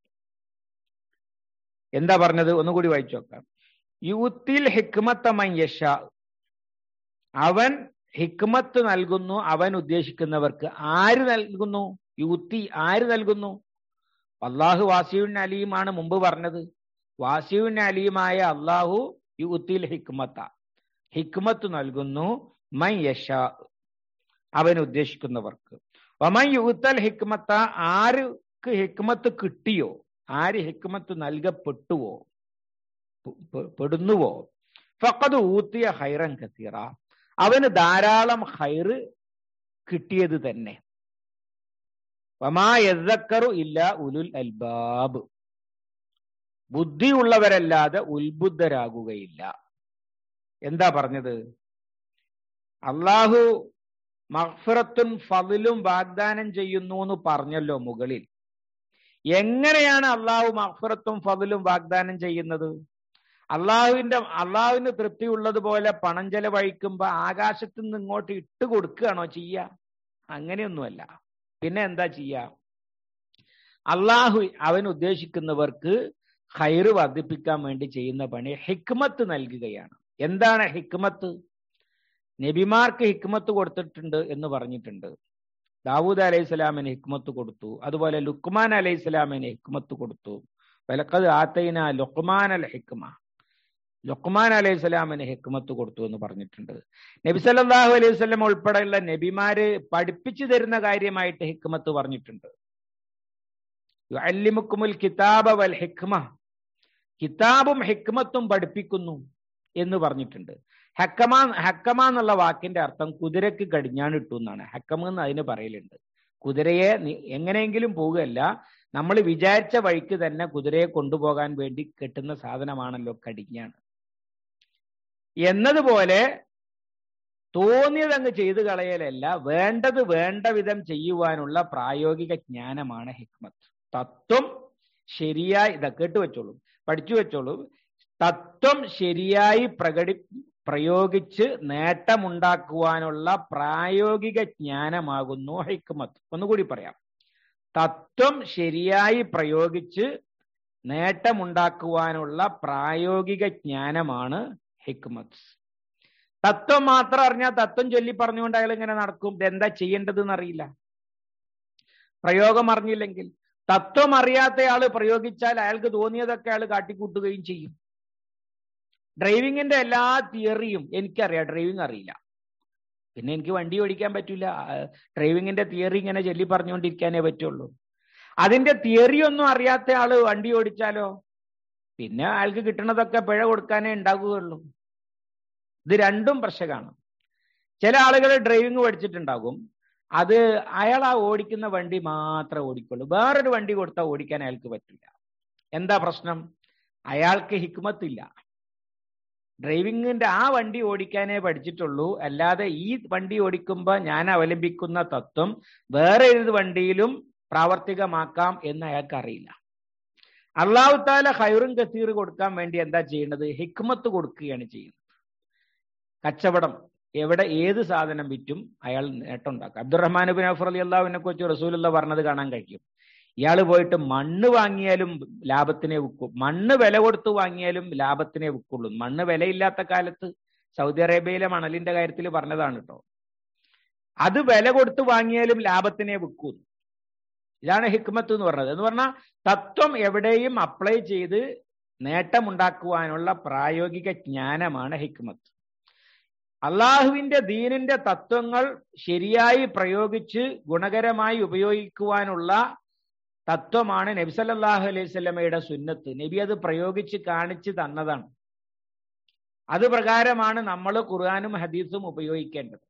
എന്താ പറഞ്ഞത് ഒന്നുകൂടി വായിച്ചു നോക്കാം യൂത്തിൽ ഹിക്മത്ത മയ്യഷ അവൻ ഹിക്മത്ത് നൽകുന്നു അവൻ ഉദ്ദേശിക്കുന്നവർക്ക് ആര് നൽകുന്നു യൂത്തി ആര് നൽകുന്നു അള്ളാഹു വാസിയുൻ അലീമാണ് മുമ്പ് പറഞ്ഞത് വാസിയുൻ അലീമായ അള്ളാഹു യൂത്തിൽ ഹിക്മത്ത ഹിക്മത്ത് നൽകുന്നു മൈ യഷ അവൻ ഉദ്ദേശിക്കുന്നവർക്ക് ഒമൻ യൂത്തൽ ഹിക്മത്ത ആർക്ക് ഹിക്മത്ത് കിട്ടിയോ ആര് ഹിക്മത്ത് നൽകപ്പെട്ടുവോ പെടുന്നുവോ ഫക്കത് ഊത്തിയ ഹൈറൻ കത്തീറ അവന് ധാരാളം ഹൈറ് കിട്ടിയത് തന്നെ വമായക്കറു ഇല്ല ഉലുൽ അൽബാബ് ബുദ്ധിയുള്ളവരല്ലാതെ ഉത്ബുദ്ധരാകുകയില്ല എന്താ പറഞ്ഞത് അള്ളാഹു മഹ്ഫിറത്തും ഫതിലും വാഗ്ദാനം ചെയ്യുന്നു എന്ന് പറഞ്ഞല്ലോ മുകളിൽ എങ്ങനെയാണ് അള്ളാഹു മഹ്ഫിറത്തും ഫതിലും വാഗ്ദാനം ചെയ്യുന്നത് അള്ളാഹുവിന്റെ അള്ളാഹുവിന് തൃപ്തി ഉള്ളതുപോലെ പണം ചെലവഴിക്കുമ്പോ ആകാശത്ത് നിന്ന് ഇങ്ങോട്ട് ഇട്ട് കൊടുക്കുകയാണോ ചെയ്യുക അങ്ങനെയൊന്നുമല്ല പിന്നെ എന്താ ചെയ്യുക അള്ളാഹു അവൻ ഉദ്ദേശിക്കുന്നവർക്ക് ഹൈറ് വർദ്ധിപ്പിക്കാൻ വേണ്ടി ചെയ്യുന്ന പണി ഹിക്മത്ത് നൽകുകയാണ് എന്താണ് ഹിക്മത്ത് നബിമാർക്ക് ഹിക്മത്ത് കൊടുത്തിട്ടുണ്ട് എന്ന് പറഞ്ഞിട്ടുണ്ട് ദാവൂദ് അലൈഹി സ്വലാമിന് ഹിക്മത്ത് കൊടുത്തു അതുപോലെ ലുക്മാൻ അലൈഹി സ്വലാമിന് ഹിക്മത്ത് കൊടുത്തു വലക്കത് ആത്തൈന ലുക്മാൻ അൽ ഹിക്മ ലുക്മാൻ അലൈഹി സ്വലാമിന് ഹിക്മത്ത് കൊടുത്തു എന്ന് പറഞ്ഞിട്ടുണ്ട് നബി സല്ലാഹു അലൈഹി സ്വലം ഉൾപ്പെടെയുള്ള നബിമാര് പഠിപ്പിച്ചു തരുന്ന കാര്യമായിട്ട് ഹിക്മത്ത് പറഞ്ഞിട്ടുണ്ട് അല്ലിമുക്കുമുൽ കിതാബ വൽ ഹിക്മ കിതാബും ഹിക്മത്തും പഠിപ്പിക്കുന്നു എന്ന് പറഞ്ഞിട്ടുണ്ട് ഹക്കമ ഹക്കമ എന്നുള്ള വാക്കിന്റെ അർത്ഥം കുതിരക്ക് കടിഞ്ഞാണിട്ടു എന്നാണ് ഹക്കമ എന്ന് അതിന് പറയലുണ്ട് കുതിരയെ എങ്ങനെയെങ്കിലും പോവുകയല്ല നമ്മൾ വിചാരിച്ച വഴിക്ക് തന്നെ കുതിരയെ കൊണ്ടുപോകാൻ വേണ്ടി കെട്ടുന്ന സാധനമാണല്ലോ കടിഞ്ഞാണ് എന്നതുപോലെ തോന്നിയതങ്ങ് ചെയ്തു കളയലല്ല വേണ്ടത് വേണ്ട വിധം ചെയ്യുവാനുള്ള പ്രായോഗിക ജ്ഞാനമാണ് ഹിക്മത്ത് തത്വം ശരിയായി ഇതാ കേട്ടു വെച്ചോളൂ പഠിച്ചു വെച്ചോളൂ തത്വം ശരിയായി പ്രകടി പ്രയോഗിച്ച് നേട്ടമുണ്ടാക്കുവാനുള്ള പ്രായോഗിക ജ്ഞാനമാകുന്നു ഹിക്മത്ത് ഒന്നുകൂടി പറയാം തത്വം ശരിയായി പ്രയോഗിച്ച് നേട്ടമുണ്ടാക്കുവാനുള്ള പ്രായോഗിക ജ്ഞാനമാണ് ഹിക്മത്ത് തത്വം മാത്രം അറിഞ്ഞാൽ തത്വം ചൊല്ലി പറഞ്ഞുകൊണ്ട് അയാൾ ഇങ്ങനെ നടക്കും ഇതെന്താ ചെയ്യേണ്ടത് എന്നറിയില്ല പ്രയോഗം അറിഞ്ഞില്ലെങ്കിൽ തത്വം അറിയാത്തയാള് പ്രയോഗിച്ചാൽ അയാൾക്ക് തോന്നിയതൊക്കെ അയാൾ കാട്ടിക്കൂട്ടുകയും ചെയ്യും ഡ്രൈവിങ്ങിന്റെ എല്ലാ തിയറിയും എനിക്കറിയാം ഡ്രൈവിംഗ് അറിയില്ല പിന്നെ എനിക്ക് വണ്ടി ഓടിക്കാൻ പറ്റില്ല ഡ്രൈവിങ്ങിന്റെ തിയറി ഇങ്ങനെ ചൊല്ലി പറഞ്ഞുകൊണ്ടിരിക്കാനേ പറ്റുള്ളൂ അതിന്റെ തിയറി ഒന്നും അറിയാത്ത ആള് വണ്ടി ഓടിച്ചാലോ പിന്നെ അയാൾക്ക് കിട്ടുന്നതൊക്കെ പിഴ കൊടുക്കാനേ ഉണ്ടാകുകയുള്ളൂ ഇത് രണ്ടും പ്രശ്നമാണ് ചില ആളുകൾ ഡ്രൈവിംഗ് പഠിച്ചിട്ടുണ്ടാകും അത് അയാൾ ആ ഓടിക്കുന്ന വണ്ടി മാത്രമേ ഓടിക്കുള്ളൂ വേറൊരു വണ്ടി കൊടുത്താൽ ഓടിക്കാൻ അയാൾക്ക് പറ്റില്ല എന്താ പ്രശ്നം അയാൾക്ക് ഹിക്മത്തില്ല ഡ്രൈവിങ്ങിന്റെ ആ വണ്ടി ഓടിക്കാനേ പഠിച്ചിട്ടുള്ളൂ അല്ലാതെ ഈ വണ്ടി ഓടിക്കുമ്പോൾ ഞാൻ അവലംബിക്കുന്ന തത്വം വേറെ ഏത് വണ്ടിയിലും പ്രാവർത്തികമാക്കാം എന്ന് അയാൾക്ക് അറിയില്ല അള്ളാഹു താല ഹൈറും കസീർ കൊടുക്കാൻ വേണ്ടി എന്താ ചെയ്യുന്നത് ഹിക്മത്ത് കൊടുക്കുകയാണ് ചെയ്യുന്നത് കച്ചവടം എവിടെ ഏത് സാധനം വിറ്റും അയാൾ നേട്ടം ഉണ്ടാക്കും അബ്ദുറഹ്മാൻ ബിൻ അഫർ അലി അള്ളാഹുവിനെ കുറിച്ച് റസൂലുള്ള പറഞ്ഞത് കാണാൻ കഴിയും ഇയാൾ പോയിട്ട് മണ്ണ് വാങ്ങിയാലും ലാഭത്തിനെ വിൽക്കും മണ്ണ് വില കൊടുത്ത് വാങ്ങിയാലും ലാഭത്തിനെ വിൽക്കുള്ളൂ മണ്ണ് വിലയില്ലാത്ത കാലത്ത് സൗദി അറേബ്യയിലെ മണലിന്റെ കാര്യത്തിൽ പറഞ്ഞതാണ് കേട്ടോ അത് വില കൊടുത്ത് വാങ്ങിയാലും ലാഭത്തിനെ വിൽക്കൂ ഇതാണ് ഹിക്മത്ത് എന്ന് പറഞ്ഞത് എന്ന് പറഞ്ഞാൽ തത്വം എവിടെയും അപ്ലൈ ചെയ്ത് നേട്ടമുണ്ടാക്കുവാനുള്ള പ്രായോഗിക ജ്ഞാനമാണ് ഹിക്മത്ത് അള്ളാഹുവിന്റെ ദീനിന്റെ തത്വങ്ങൾ ശരിയായി പ്രയോഗിച്ച് ഗുണകരമായി ഉപയോഗിക്കുവാനുള്ള തത്വമാണ് നബി സല്ലല്ലാഹു അലൈഹി സ്വലമയുടെ സുന്നത്ത് നബി അത് പ്രയോഗിച്ച് കാണിച്ചു തന്നതാണ് അത് പ്രകാരമാണ് നമ്മൾ ഖുർആാനും ഹദീസും ഉപയോഗിക്കേണ്ടത്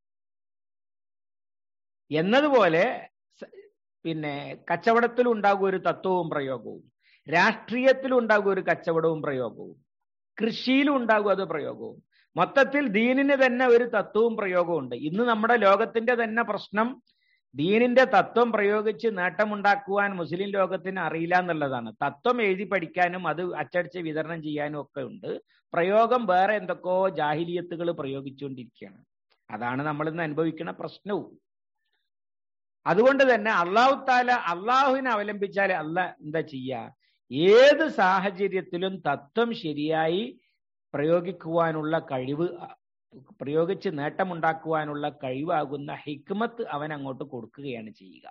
എന്നതുപോലെ പിന്നെ കച്ചവടത്തിൽ ഉണ്ടാകും ഒരു തത്വവും പ്രയോഗവും രാഷ്ട്രീയത്തിൽ ഉണ്ടാകും ഒരു കച്ചവടവും പ്രയോഗവും കൃഷിയിലും ഉണ്ടാകും അത് പ്രയോഗവും മൊത്തത്തിൽ ദീനിന് തന്നെ ഒരു തത്വവും പ്രയോഗവും ഉണ്ട് ഇന്ന് നമ്മുടെ ലോകത്തിന്റെ തന്നെ പ്രശ്നം ദീനിന്റെ തത്വം പ്രയോഗിച്ച് നേട്ടമുണ്ടാക്കുവാൻ മുസ്ലിം ലോകത്തിന് അറിയില്ല എന്നുള്ളതാണ് തത്വം എഴുതി പഠിക്കാനും അത് അച്ചടിച്ച് വിതരണം ചെയ്യാനും ഒക്കെ ഉണ്ട് പ്രയോഗം വേറെ എന്തൊക്കെയോ ജാഹിലിയത്തുകൾ പ്രയോഗിച്ചുകൊണ്ടിരിക്കുകയാണ് അതാണ് നമ്മൾ ഇന്ന് അനുഭവിക്കുന്ന പ്രശ്നവും അതുകൊണ്ട് തന്നെ അള്ളാഹു താല അള്ളാഹുവിനെ അവലംബിച്ചാൽ അല്ല എന്താ ചെയ്യുക ഏത് സാഹചര്യത്തിലും തത്വം ശരിയായി പ്രയോഗിക്കുവാനുള്ള കഴിവ് പ്രയോഗിച്ച് നേട്ടമുണ്ടാക്കുവാനുള്ള കഴിവാകുന്ന ഹിക്മത്ത് അവൻ അങ്ങോട്ട് കൊടുക്കുകയാണ് ചെയ്യുക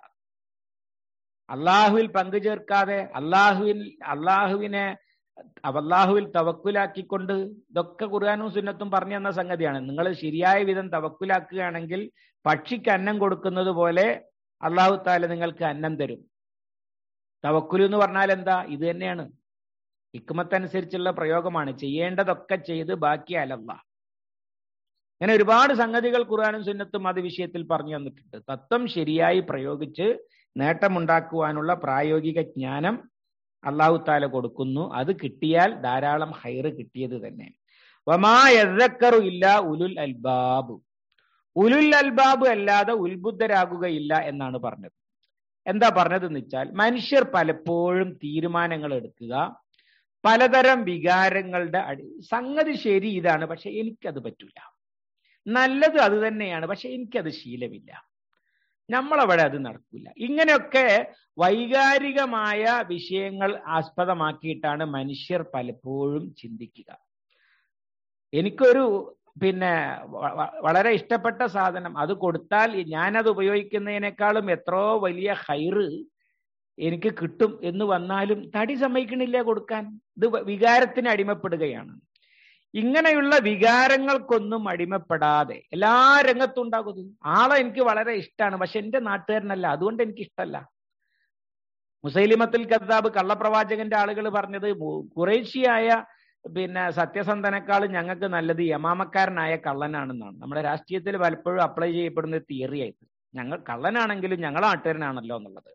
അള്ളാഹുവിൽ പങ്കുചേർക്കാതെ അള്ളാഹുവിൽ അള്ളാഹുവിനെ അള്ളാഹുവിൽ തവക്കുലാക്കിക്കൊണ്ട് ഇതൊക്കെ ഖുർആാനും സുന്നത്തും പറഞ്ഞു തന്ന സംഗതിയാണ് നിങ്ങൾ ശരിയായ വിധം തവക്കുലാക്കുകയാണെങ്കിൽ പക്ഷിക്ക് അന്നം കൊടുക്കുന്നത് പോലെ അള്ളാഹു താല നിങ്ങൾക്ക് അന്നം തരും തവക്കുലു എന്ന് പറഞ്ഞാൽ എന്താ ഇത് തന്നെയാണ് ഹിക്മത്തനുസരിച്ചുള്ള പ്രയോഗമാണ് ചെയ്യേണ്ടതൊക്കെ ചെയ്ത് ബാക്കി അലല്ല അങ്ങനെ ഒരുപാട് സംഗതികൾ ഖുർആാനും സുന്നത്തും അത് വിഷയത്തിൽ പറഞ്ഞു തന്നിട്ടുണ്ട് തത്വം ശരിയായി പ്രയോഗിച്ച് നേട്ടമുണ്ടാക്കുവാനുള്ള പ്രായോഗിക ജ്ഞാനം അള്ളാഹു താല കൊടുക്കുന്നു അത് കിട്ടിയാൽ ധാരാളം ഹൈറ് കിട്ടിയത് തന്നെ വമാ എذക്കറു ഇല്ല ഉലുൽ അൽബാബ് ഉലുൽ അൽബാബ് അല്ലാതെ ഉത്ബുദ്ധരാകുകയില്ല എന്നാണ് പറഞ്ഞത് എന്താ പറഞ്ഞതെന്ന് വെച്ചാൽ മനുഷ്യർ പലപ്പോഴും തീരുമാനങ്ങൾ എടുക്കുക പലതരം വികാരങ്ങളുടെ അടി സംഗതി ശരി ഇതാണ് പക്ഷെ എനിക്കത് പറ്റൂല നല്ലത് അത് തന്നെയാണ് പക്ഷെ എനിക്കത് ശീലമില്ല നമ്മളവിടെ അത് നടക്കില്ല ഇങ്ങനെയൊക്കെ വൈകാരികമായ വിഷയങ്ങൾ ആസ്പദമാക്കിയിട്ടാണ് മനുഷ്യർ പലപ്പോഴും ചിന്തിക്കുക എനിക്കൊരു പിന്നെ വളരെ ഇഷ്ടപ്പെട്ട സാധനം അത് കൊടുത്താൽ ഞാനത് ഉപയോഗിക്കുന്നതിനേക്കാളും എത്രയോ വലിയ ഹൈറ് എനിക്ക് കിട്ടും എന്ന് വന്നാലും തടി സമ്മതിക്കണില്ല കൊടുക്കാൻ ഇത് വികാരത്തിന് അടിമപ്പെടുകയാണ് ഇങ്ങനെയുള്ള വികാരങ്ങൾക്കൊന്നും അടിമപ്പെടാതെ എല്ലാ രംഗത്തും ഉണ്ടാകുന്നു ആളെ എനിക്ക് വളരെ ഇഷ്ടമാണ് പക്ഷെ എന്റെ നാട്ടുകാരനല്ല അതുകൊണ്ട് എനിക്ക് ഇഷ്ടമല്ല മുസൈലിമത്തിൽ കത്താബ് കള്ളപ്രവാചകന്റെ ആളുകൾ പറഞ്ഞത് കുറേശ്ശിയായ പിന്നെ സത്യസന്ധനേക്കാൾ ഞങ്ങൾക്ക് നല്ലത് യമാമക്കാരനായ കള്ളനാണെന്നാണ് നമ്മുടെ രാഷ്ട്രീയത്തിൽ പലപ്പോഴും അപ്ലൈ ചെയ്യപ്പെടുന്ന തിയറിയായിട്ട് ഞങ്ങൾ കള്ളനാണെങ്കിലും ഞങ്ങൾ നാട്ടുകാരനാണല്ലോ എന്നുള്ളത്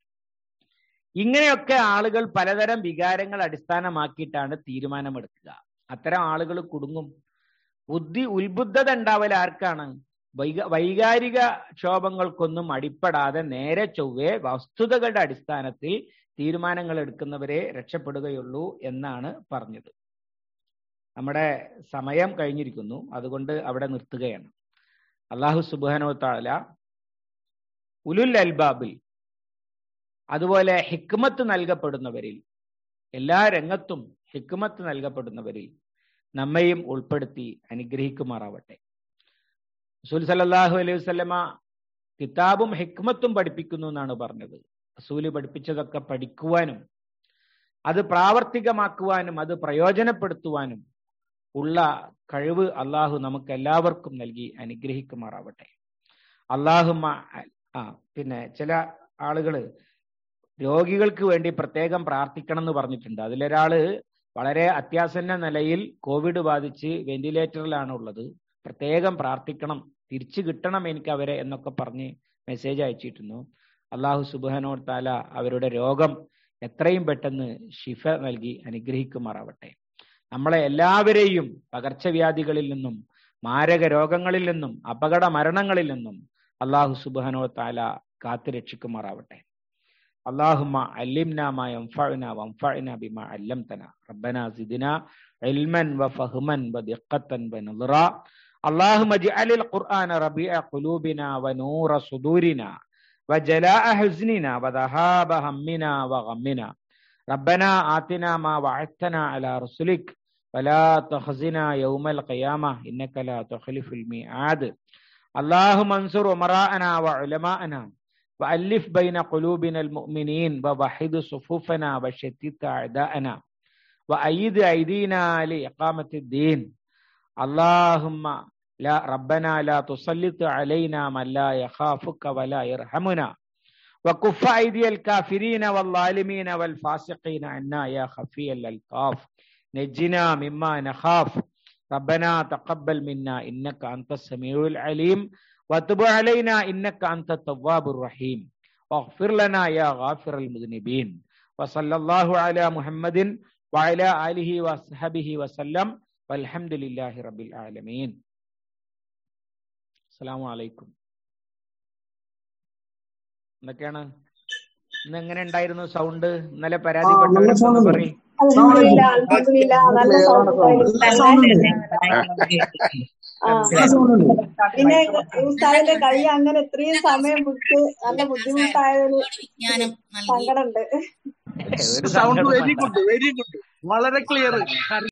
ഇങ്ങനെയൊക്കെ ആളുകൾ പലതരം വികാരങ്ങൾ അടിസ്ഥാനമാക്കിയിട്ടാണ് തീരുമാനമെടുക്കുക അത്തരം ആളുകൾ കുടുങ്ങും ബുദ്ധി ഉത്ബുദ്ധത ഉണ്ടാവൽ ആർക്കാണ് വൈക വൈകാരിക ക്ഷോഭങ്ങൾക്കൊന്നും അടിപ്പെടാതെ നേരെ ചൊവ്വേ വസ്തുതകളുടെ അടിസ്ഥാനത്തിൽ തീരുമാനങ്ങൾ എടുക്കുന്നവരെ രക്ഷപ്പെടുകയുള്ളൂ എന്നാണ് പറഞ്ഞത് നമ്മുടെ സമയം കഴിഞ്ഞിരിക്കുന്നു അതുകൊണ്ട് അവിടെ നിർത്തുകയാണ് അള്ളാഹു സുബാനോ താല ഉലുൽ അൽബാബിൽ അതുപോലെ ഹിക്മത്ത് നൽകപ്പെടുന്നവരിൽ എല്ലാ രംഗത്തും ഹിക്മത്ത് നൽകപ്പെടുന്നവരിൽ നമ്മയും ഉൾപ്പെടുത്തി അനുഗ്രഹിക്കുമാറാവട്ടെ റസൂൽ സല്ലാഹു അലൈഹി വസ്ലമ കിതാബും ഹിക്മത്തും പഠിപ്പിക്കുന്നു എന്നാണ് പറഞ്ഞത് റസൂല് പഠിപ്പിച്ചതൊക്കെ പഠിക്കുവാനും അത് പ്രാവർത്തികമാക്കുവാനും അത് പ്രയോജനപ്പെടുത്തുവാനും ഉള്ള കഴിവ് അള്ളാഹു നമുക്ക് എല്ലാവർക്കും നൽകി അനുഗ്രഹിക്കുമാറാവട്ടെ അള്ളാഹുമ ആ പിന്നെ ചില ആളുകള് രോഗികൾക്ക് വേണ്ടി പ്രത്യേകം പ്രാർത്ഥിക്കണം എന്ന് പറഞ്ഞിട്ടുണ്ട് അതിലൊരാള് വളരെ അത്യാസന്ന നിലയിൽ കോവിഡ് ബാധിച്ച് വെന്റിലേറ്ററിലാണ് ഉള്ളത് പ്രത്യേകം പ്രാർത്ഥിക്കണം തിരിച്ചു കിട്ടണം എനിക്ക് അവരെ എന്നൊക്കെ പറഞ്ഞ് മെസ്സേജ് അയച്ചിരുന്നു അള്ളാഹു സുബാനോ താല അവരുടെ രോഗം എത്രയും പെട്ടെന്ന് ഷിഫ നൽകി അനുഗ്രഹിക്കുമാറാവട്ടെ നമ്മളെ എല്ലാവരെയും പകർച്ചവ്യാധികളിൽ നിന്നും മാരക രോഗങ്ങളിൽ നിന്നും അപകട മരണങ്ങളിൽ നിന്നും അള്ളാഹു സുബാനോ താല കാത്തു രക്ഷിക്കുമാറാവട്ടെ اللهم علمنا ما ينفعنا وانفعنا بما علمتنا ربنا زدنا علما وفهما ودقة ونظرا اللهم اجعل القرآن ربيع قلوبنا ونور صدورنا وجلاء حزننا وذهاب همنا وغمنا ربنا آتنا ما وعدتنا على رسلك ولا تخزنا يوم القيامة إنك لا تخلف الميعاد اللهم انصر أمراءنا وعلماءنا وألف بين قلوبنا المؤمنين ووحد صفوفنا وشتت أعداءنا وأيد أيدينا لإقامة الدين اللهم لا ربنا لا تسلط علينا من لا يخافك ولا يرحمنا وكف أيدي الكافرين والظالمين والفاسقين عنا يا خفي الألطاف نجنا مما نخاف ربنا تقبل منا إنك أنت السميع العليم وتب علينا إنك أنت التواب الرحيم واغفر لنا يا غافر المذنبين وصلى الله على محمد وعلى آله وصحبه وسلم والحمد لله رب العالمين السلام عليكم എന്തൊക്കെയാണ് ഇന്ന് എങ്ങനെ ഉണ്ടായിരുന്നു സൗണ്ട് ഇന്നലെ പരാതിപ്പെട്ടവരൊക്കെ ഒന്ന് പറയും അൽഹംദുലില്ലാ അൽഹംദുലില്ലാ നല്ല സൗണ്ട് ആ പിന്നെ ഉസ്താദിന്റെ കൈ അങ്ങനെ ഇത്രയും സമയം വിട്ട് നല്ല ബുദ്ധിമുട്ടായതിന് വിജ്ഞാനം നൽകി സങ്കടമുണ്ട് ഒരു സൗണ്ട് സങ്കടം വെരി വേണ്ട. ഗുഡ് വെരി ഗുഡ് വളരെ ക്ലിയർ